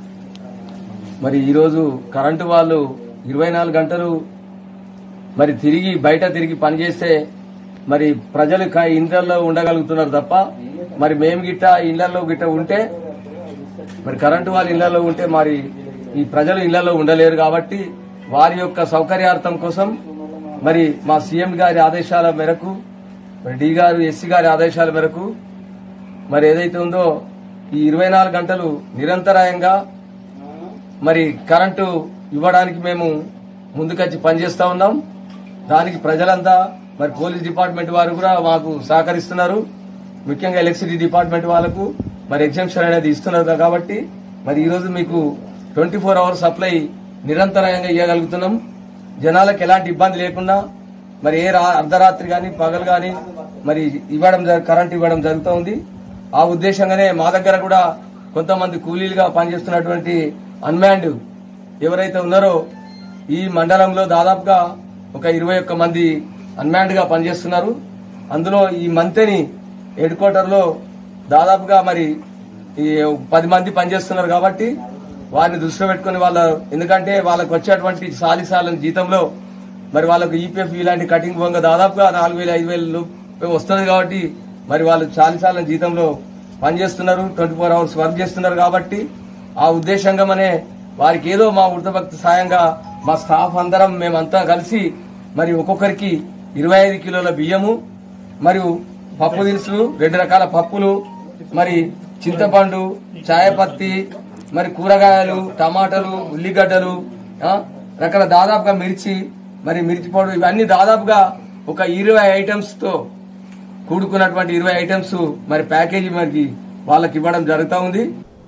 మరి ఈరోజు కరెంటు వాళ్ళు ఇరవై నాలుగు గంటలు మరి తిరిగి బయట తిరిగి పనిచేస్తే మరి ప్రజలు క- ఇండ్లలో ఉండగలుగుతున్నారు తప్ప మరి మేము గిట్ట ఇళ్లలో గిట్ట ఉంటే మరి కరెంటు వాళ్ళు ఇళ్లలో ఉంటే మరి ఈ ప్రజలు ఇళ్లలో ఉండలేరు కాబట్టి వారి యొక్క సౌకర్యార్థం కోసం మరి మా సీఎం గారి ఆదేశాల మేరకు మరి డి గారు ఎస్సీ గారి ఆదేశాల మేరకు మరి ఏదైతే ఉందో ఈ ఇరవై నాలుగు గంటలు నిరంతరాయంగా మరి కరెంటు ఇవ్వడానికి మేము ముందుకొచ్చి పనిచేస్తా ఉన్నాం దానికి ప్రజలంతా మరి పోలీస్ డిపార్ట్మెంట్ వారు కూడా మాకు సహకరిస్తున్నారు ముఖ్యంగా ఎలక్ట్రిసిటీ డిపార్ట్మెంట్ వాళ్ళకు మరి ఎగ్జామ్షన్ అనేది ఇస్తున్నారు కాబట్టి మరి ఈరోజు మీకు ట్వంటీ ఫోర్ అవర్స్ సప్లై నిరంతరాయంగా ఇవ్వగలుగుతున్నాం జనాలకు ఎలాంటి ఇబ్బంది లేకుండా మరి ఏ రా- అర్ధరాత్రి కానీ పగలు కానీ మరి ఇవ్వడం జరు- కరెంట్ ఇవ్వడం జరుగుతూ ఉంది ఆ ఉద్దేశంగానే మా దగ్గర కూడా కొంతమంది కూలీలుగా పనిచేస్తున్నటువంటి అన్మ్యాన్డ్ ఎవరైతే ఉన్నారో ఈ మండలంలో దాదాపుగా ఒక ఇరవై ఒక్క మంది అన్మ్యాన్డ్ గా పనిచేస్తున్నారు అందులో ఈ మంతెని హెడ్ క్వార్టర్ లో దాదాపుగా మరి ఈ పది మంది పనిచేస్తున్నారు కాబట్టి వారిని దృష్టిలో పెట్టుకుని వాళ్ళ ఎందుకంటే వాళ్ళకు వచ్చేటువంటి సాలిసాలని జీతంలో మరి వాళ్ళకు ఈపీఎఫ్ ఇలాంటి కటింగ్ పోగా దాదాపుగా నాలుగు వేల ఐదు వేలు వస్తుంది కాబట్టి మరి వాళ్ళు చాలిసాల జీతంలో పనిచేస్తున్నారు ట్వంటీ ఫోర్ అవర్స్ వర్క్ చేస్తున్నారు కాబట్టి ఆ ఉద్దేశంగా మనే వారికి ఏదో మా వృద్ధభక్తి సాయంగా మా స్టాఫ్ అందరం మేమంతా కలిసి మరి ఒక్కొక్కరికి ఇరవై ఐదు కిలోల బియ్యము మరియు పప్పు దినుసులు రెండు రకాల పప్పులు మరి చింతపండు చాయపత్తి మరి కూరగాయలు టమాటాలు ఉల్లిగడ్డలు ఆ, రకాల దాదాపుగా మిర్చి మరి మిర్చి పౌడర్ ఇవన్నీ దాదాపుగా ఒక ఇరవై ఐటమ్స్ తో కూడుకున్నటువంటి ఇరవై ఐటమ్స్ మరి ప్యాకేజీ మరి వాళ్ళకి ఇవ్వడం జరుగుతూ ఉంది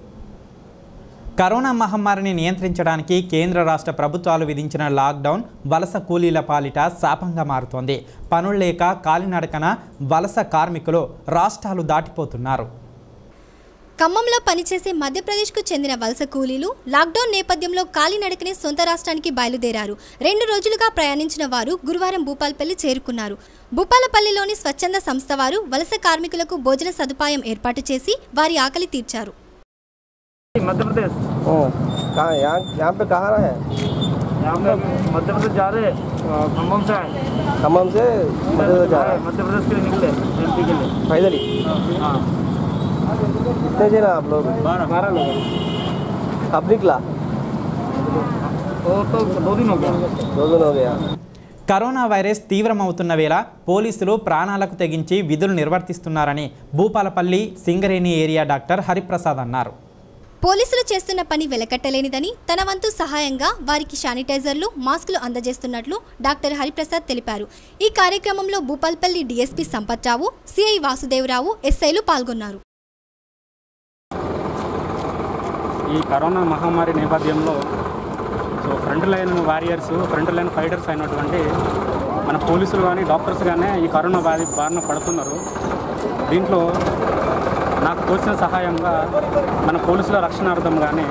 కరోనా మహమ్మారిని నియంత్రించడానికి కేంద్ర రాష్ట్ర ప్రభుత్వాలు విధించిన లాక్డౌన్ వలస కూలీల పాలిట శాపంగా మారుతోంది పనులు లేక కాలినడకన వలస కార్మికులు రాష్ట్రాలు దాటిపోతున్నారు ఖమ్మంలో పనిచేసే మధ్యప్రదేశ్కు చెందిన వలస కూలీలు లాక్డౌన్ నేపథ్యంలో కాలినడకనే సొంత రాష్ట్రానికి బయలుదేరారు రెండు రోజులుగా ప్రయాణించిన వారు గురువారం భూపాల్పల్లి చేరుకున్నారు భూపాలపల్లిలోని స్వచ్ఛంద సంస్థ వారు వలస కార్మికులకు భోజన సదుపాయం ఏర్పాటు చేసి వారి ఆకలి తీర్చారు मध्य प्रदेश कहाँ यहाँ यहाँ पे कहाँ है यहाँ पे मध्य प्रदेश जा रहे खम्भम से आए खम्भम से मध्य प्रदेश जा रहा है मध्य प्रदेश के लिए निकले एमपी के लिए पैदल ही हाँ कितने जन आप लोग बारह बारह लोग अब निकला वो तो दो दिन हो गया दो दिन हो गया కరోనా వైరస్ తీవ్రమవుతున్న వేళ పోలీసులు ప్రాణాలకు తెగించి విధులు నిర్వర్తిస్తున్నారని భూపాలపల్లి సింగరేణి ఏరియా డాక్టర్ హరిప్రసాద్ అన్నారు పోలీసులు చేస్తున్న పని వెలకట్టలేనిదని తన వంతు సహాయంగా వారికి శానిటైజర్లు మాస్కులు అందజేస్తున్నట్లు డాక్టర్ హరిప్రసాద్ తెలిపారు ఈ కార్యక్రమంలో భూపాల్పల్లి డీఎస్పీ సంపత్రావు సిఐ వాసుదేవరావు ఎస్ఐలు పాల్గొన్నారు ఈ కరోనా మహమ్మారి నేపథ్యంలో so front line warriors front line fighters అయినటువంటి మన పోలీసులు కానీ డాక్టర్స్ కానీ ఈ కరోనా బారి బారిన పడుతున్నారు దీంట్లో నాకు తోచిన సహాయంగా మన పోలీసుల రక్షణార్థం కానీ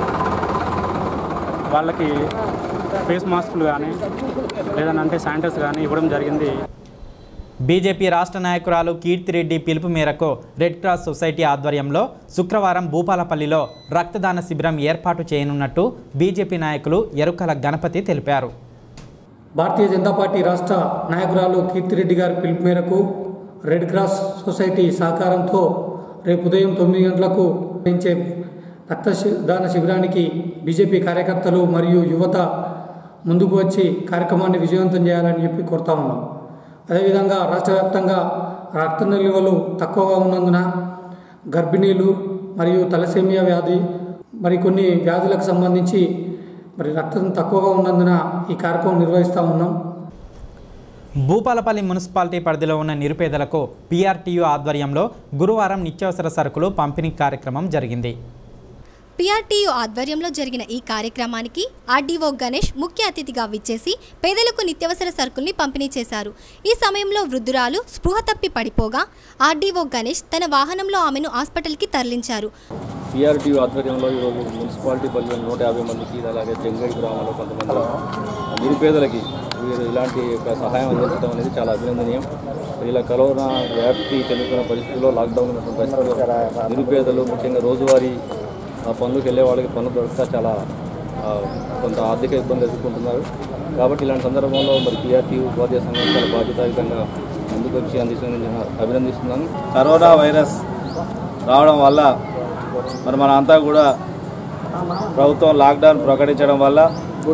వాళ్ళకి ఫేస్ మాస్కులు కానీ లేదంటే శానిటైజర్స్ కానీ ఇవ్వడం జరిగింది బీజేపీ రాష్ట్ర నాయకురాలు కీర్తిరెడ్డి పిలుపు మేరకు రెడ్ క్రాస్ సొసైటీ ఆధ్వర్యంలో శుక్రవారం భూపాలపల్లిలో రక్తదాన శిబిరం ఏర్పాటు చేయనున్నట్టు బీజేపీ నాయకులు ఎరుకల గణపతి తెలిపారు భారతీయ జనతా పార్టీ రాష్ట్ర నాయకురాలు కీర్తిరెడ్డి గారి పిలుపు మేరకు రెడ్ క్రాస్ సొసైటీ సహకారంతో రేపు ఉదయం తొమ్మిది గంటలకు నిర్వహించే రక్తదాన శిబిరానికి బీజేపీ కార్యకర్తలు మరియు యువత ముందుకు వచ్చి కార్యక్రమాన్ని విజయవంతం చేయాలని చెప్పి కోరుతా ఉన్నాం అదేవిధంగా రాష్ట్ర వ్యాప్తంగా రక్త నిల్వలు తక్కువగా ఉన్నందున గర్భిణీలు మరియు తలసేమియా వ్యాధి మరికొన్ని వ్యాధులకు సంబంధించి మరి రక్తం తక్కువగా ఉన్నందున ఈ కార్యక్రమం నిర్వహిస్తూ ఉన్నాం భూపాలపల్లి మున్సిపాలిటీ పరిధిలో ఉన్న నిరుపేదలకు పీఆర్టీయూ ఆధ్వర్యంలో గురువారం నిత్యావసర సరుకులు పంపిణీ కార్యక్రమం జరిగింది పీఆర్టీయూ ఆధ్వర్యంలో జరిగిన ఈ కార్యక్రమానికి ఆర్డీఓ గణేష్ ముఖ్య అతిథిగా విచ్చేసి పేదలకు నిత్యావసర సరుకుల్ని పంపిణీ చేశారు ఈ సమయంలో వృద్ధురాలు స్పృహ తప్పి పడిపోగా ఆర్డీఓ గణేష్ తన వాహనంలో ఆమెను హాస్పిటల్కి తరలించారు పిఆర్టీ ఆధ్వర్యంలో ఈరోజు మున్సిపాలిటీ పరిధిలో నూట యాభై మందికి అలాగే జంగడి గ్రామంలో కొంతమంది నిరుపేదలకి వీరు ఇలాంటి యొక్క సహాయం అందించడం అనేది చాలా అభినందనీయం ఇలా కరోనా వ్యాప్తి చెందుతున్న పరిస్థితుల్లో లాక్డౌన్ ఉన్నటువంటి పరిస్థితుల్లో నిరుపేదలు ముఖ్యంగా రోజువారీ ఆ పనులకు వెళ్ళే వాళ్ళకి పనులు దొరకక చాలా ఆ, కొంత ఆర్థిక ఇబ్బంది ఎదుర్కొంటున్నారు కాబట్టి ఇలాంటి సందర్భంలో మరి పిఆర్టీ ఉపాధ్యాయ సంఘం చాలా బాధ్యతాయుతంగా ముందుకు వచ్చి అందిస్తున్నందుకు నేను అభినందిస్తున్నాను కరోనా వైరస్ రావడం వల్ల మరి మన అంతా కూడా ప్రభుత్వం లాక్డౌన్ ప్రకటించడం వల్ల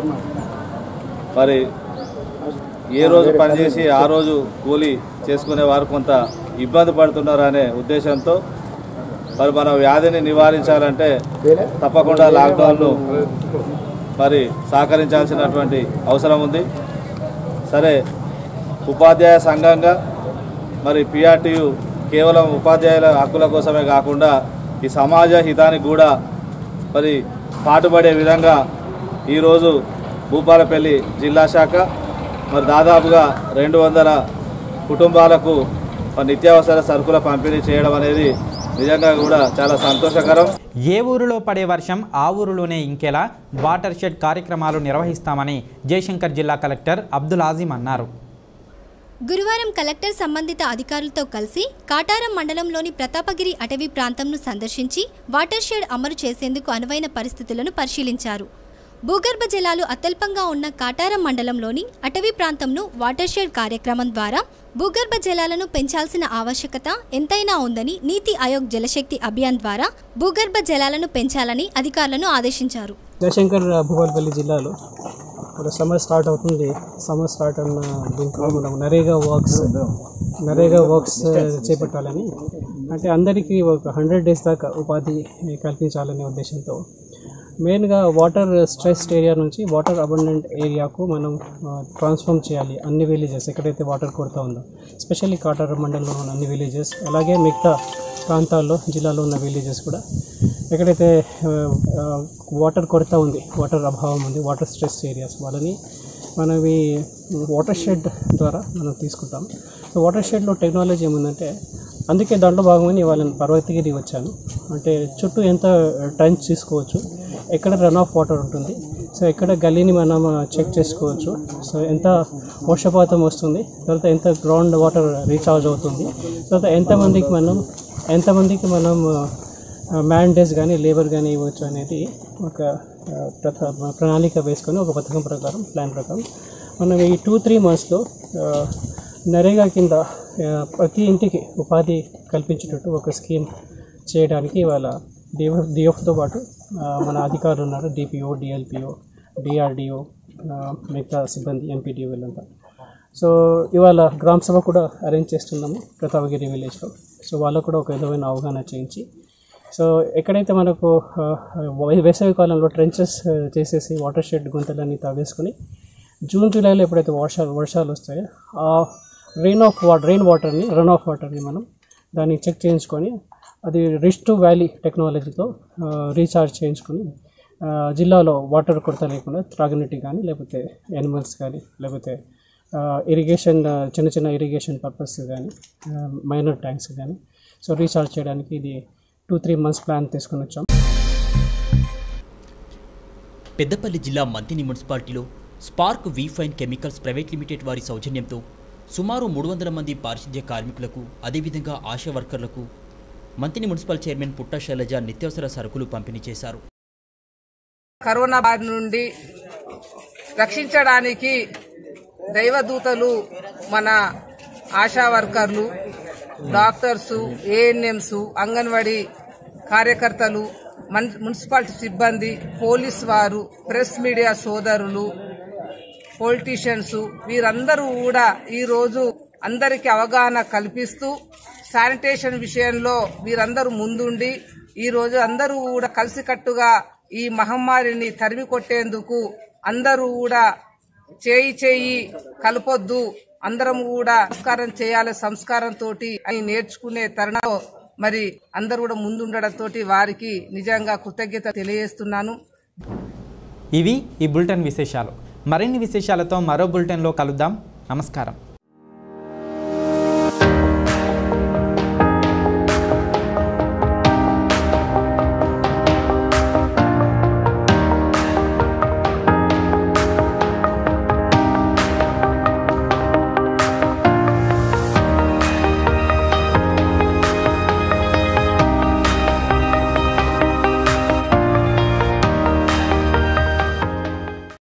మరి ఏ రోజు పనిచేసి ఆ రోజు కూలీ చేసుకునే వారు కొంత ఇబ్బంది పడుతున్నారు అనే ఉద్దేశంతో మరి మన వ్యాధిని నివారించాలంటే తప్పకుండా లాక్డౌన్ను మరి సహకరించాల్సినటువంటి అవసరం ఉంది సరే ఉపాధ్యాయ సంఘంగా మరి పిఆర్టీయు కేవలం ఉపాధ్యాయుల హక్కుల కోసమే కాకుండా ఈ సమాజ హితానికి కూడా మరి పాటుపడే విధంగా ఈరోజు భూపాలపల్లి జిల్లా శాఖ మరి దాదాపుగా రెండు వందల కుటుంబాలకు మరి నిత్యావసర సరుకుల పంపిణీ చేయడం అనేది నిజంగా కూడా చాలా సంతోషకరం ఏ ఊరిలో పడే వర్షం ఆ ఊరిలోనే ఇంకేలా వాటర్ షెడ్ కార్యక్రమాలు నిర్వహిస్తామని జయశంకర్ జిల్లా కలెక్టర్ అబ్దుల్ ఆజిం అన్నారు గురువారం కలెక్టర్ సంబంధిత అధికారులతో కలిసి కాటారం మండలంలోని ప్రతాపగిరి అటవీ ప్రాంతంను సందర్శించి వాటర్ షెడ్ అమలు చేసేందుకు అనువైన పరిస్థితులను పరిశీలించారు భూగర్భ జలాలు అత్యల్పంగా ఉన్న కాటారం మండలంలోని అటవీ ప్రాంతంను వాటర్ షెడ్ కార్యక్రమం ద్వారా భూగర్భ జలాలను పెంచాల్సిన ఆవశ్యకత ఎంతైనా ఉందని నీతి ఆయోగ్ జలశక్తి అభియాన్ ద్వారా భూగర్భ జలాలను పెంచాలని అధికారులను ఆదేశించారు జయశంకర్ భూపాలపల్లి జిల్లాలో ఇప్పుడు సమ్మర్ స్టార్ట్ అవుతుంది సమ్మర్ స్టార్ట్ అన్న దీంట్లో మనం నరేగా వర్క్స్ నరేగా వర్క్స్ చేపట్టాలని అంటే అందరికీ ఒక హండ్రెడ్ డేస్ దాకా ఉపాధి కల్పించాలనే ఉద్దేశంతో మెయిన్గా వాటర్ స్ట్రెస్డ్ ఏరియా నుంచి వాటర్ అబండెంట్ ఏరియాకు మనం ట్రాన్స్ఫార్మ్ చేయాలి అన్ని విలేజెస్ ఎక్కడైతే వాటర్ కొరత ఉందో ఎస్పెషల్లీ కాటార మండలంలో ఉన్న అన్ని విలేజెస్ అలాగే మిగతా ప్రాంతాల్లో జిల్లాలో ఉన్న విలేజెస్ కూడా ఎక్కడైతే వాటర్ కొరత ఉంది వాటర్ అభావం ఉంది వాటర్ స్ట్రెస్ ఏరియాస్ వాళ్ళని మనం ఈ వాటర్ షెడ్ ద్వారా మనం తీసుకుంటాం సో వాటర్ షెడ్లో టెక్నాలజీ ఏముందంటే అందుకే దాంట్లో భాగమని ఇవాళ నేను పర్వతగిరి వచ్చాను అంటే చుట్టూ ఎంత ట్రెంచ్ తీసుకోవచ్చు ఎక్కడ రన్ ఆఫ్ వాటర్ ఉంటుంది సో ఎక్కడ గల్లీని మనం చెక్ చేసుకోవచ్చు సో ఎంత వర్షపాతం వస్తుంది తర్వాత ఎంత గ్రౌండ్ వాటర్ రీఛార్జ్ అవుతుంది తర్వాత ఎంతమందికి మనం ఎంతమందికి మనం మ్యాన్ డేస్ కానీ లేబర్ కానీ ఇవ్వచ్చు అనేది ఒక ఆ, ప్రథ ప్రణాళిక వేసుకొని ఒక పథకం ప్రకారం ప్లాన్ ప్రకారం మనం ఈ టూ త్రీ మంత్స్లో నరేగా కింద ఆ, ప్రతి ఇంటికి ఉపాధి కల్పించేటట్టు ఒక స్కీమ్ చేయడానికి ఇవాళ డిఎఫ్ డిఎఫ్తో పాటు ఆ, మన అధికారులు ఉన్నారు డిపిఓ డిఎల్పిఓ డిఆర్డిఓ మిగతా సిబ్బంది ఎంపీడీఓ వీళ్ళంతా సో ఇవాళ గ్రామ సభ కూడా అరేంజ్ చేస్తున్నాము ప్రతాపగిరి విలేజ్లో సో వాళ్ళకు కూడా ఒక విధమైన అవగాహన చేయించి సో ఎక్కడైతే మనకు ఆ, వే- వేసవి కాలంలో ట్రెంచెస్ చేసేసి వాటర్ షెడ్ గుంతలన్నీ తవ్వేసుకుని జూన్ జూలైలో ఎప్పుడైతే వర్షాలు వర్షాలు వస్తాయో ఆ రెయిన్ ఆఫ్ వాటర్ రెయిన్ వాటర్ని రన్ ఆఫ్ వాటర్ని మనం దాన్ని చెక్ చేయించుకొని అది రిచ్ టు వ్యాలీ టెక్నాలజీతో రీఛార్జ్ చేయించుకొని ఆ, జిల్లాలో వాటర్ కొరత లేకుండా త్రాగునీటికి కానీ లేకపోతే యానిమల్స్ కానీ లేకపోతే ఇరిగేషన్ చిన్న చిన్న ఇరిగేషన్ పర్పస్ కానీ మైనర్ ట్యాంక్స్ కానీ సో రీఛార్జ్ చేయడానికి ఇది టూ త్రీ మంత్స్ ప్లాన్ తీసుకొని వచ్చాం పెద్దపల్లి జిల్లా మంతిని మున్సిపాలిటీలో స్పార్క్ వీఫైన్ కెమికల్స్ ప్రైవేట్ లిమిటెడ్ వారి సౌజన్యంతో సుమారు మూడు వందల మంది పారిశుద్ధ్య కార్మికులకు అదేవిధంగా ఆశా వర్కర్లకు మంతిని మున్సిపల్ చైర్మన్ పుట్ట శైలజ నిత్యావసర సరుకులు పంపిణీ చేశారు కరోనా బారి నుండి రక్షించడానికి దైవదూతలు మన ఆశా వర్కర్లు డాక్టర్స్ ఏఎన్ఎంస్ అంగన్వాడీ కార్యకర్తలు మన్ మున్సిపాలిటీ సిబ్బంది పోలీస్ వారు ప్రెస్ మీడియా సోదరులు పొలిటీషియన్స్ వీరందరూ కూడా ఈ రోజు అందరికీ అవగాహన కల్పిస్తూ శానిటేషన్ విషయంలో వీరందరూ ముందుండి ఈ రోజు అందరూ కూడా కలిసికట్టుగా ఈ మహమ్మారిని తరిమి కొట్టేందుకు అందరూ కూడా చేయి చేయి కలపొద్దు అందరం కూడా సంస్కారం చేయాలి సంస్కారంతో అని నేర్చుకునే తరుణం మరి అందరూ కూడా ముందుండడంతో వారికి నిజంగా కృతజ్ఞత తెలియజేస్తున్నాను ఇవి ఈ బులెటిన్ విశేషాలు మరిన్ని విశేషాలతో మరో బులెటిన్లో కలుద్దాం నమస్కారం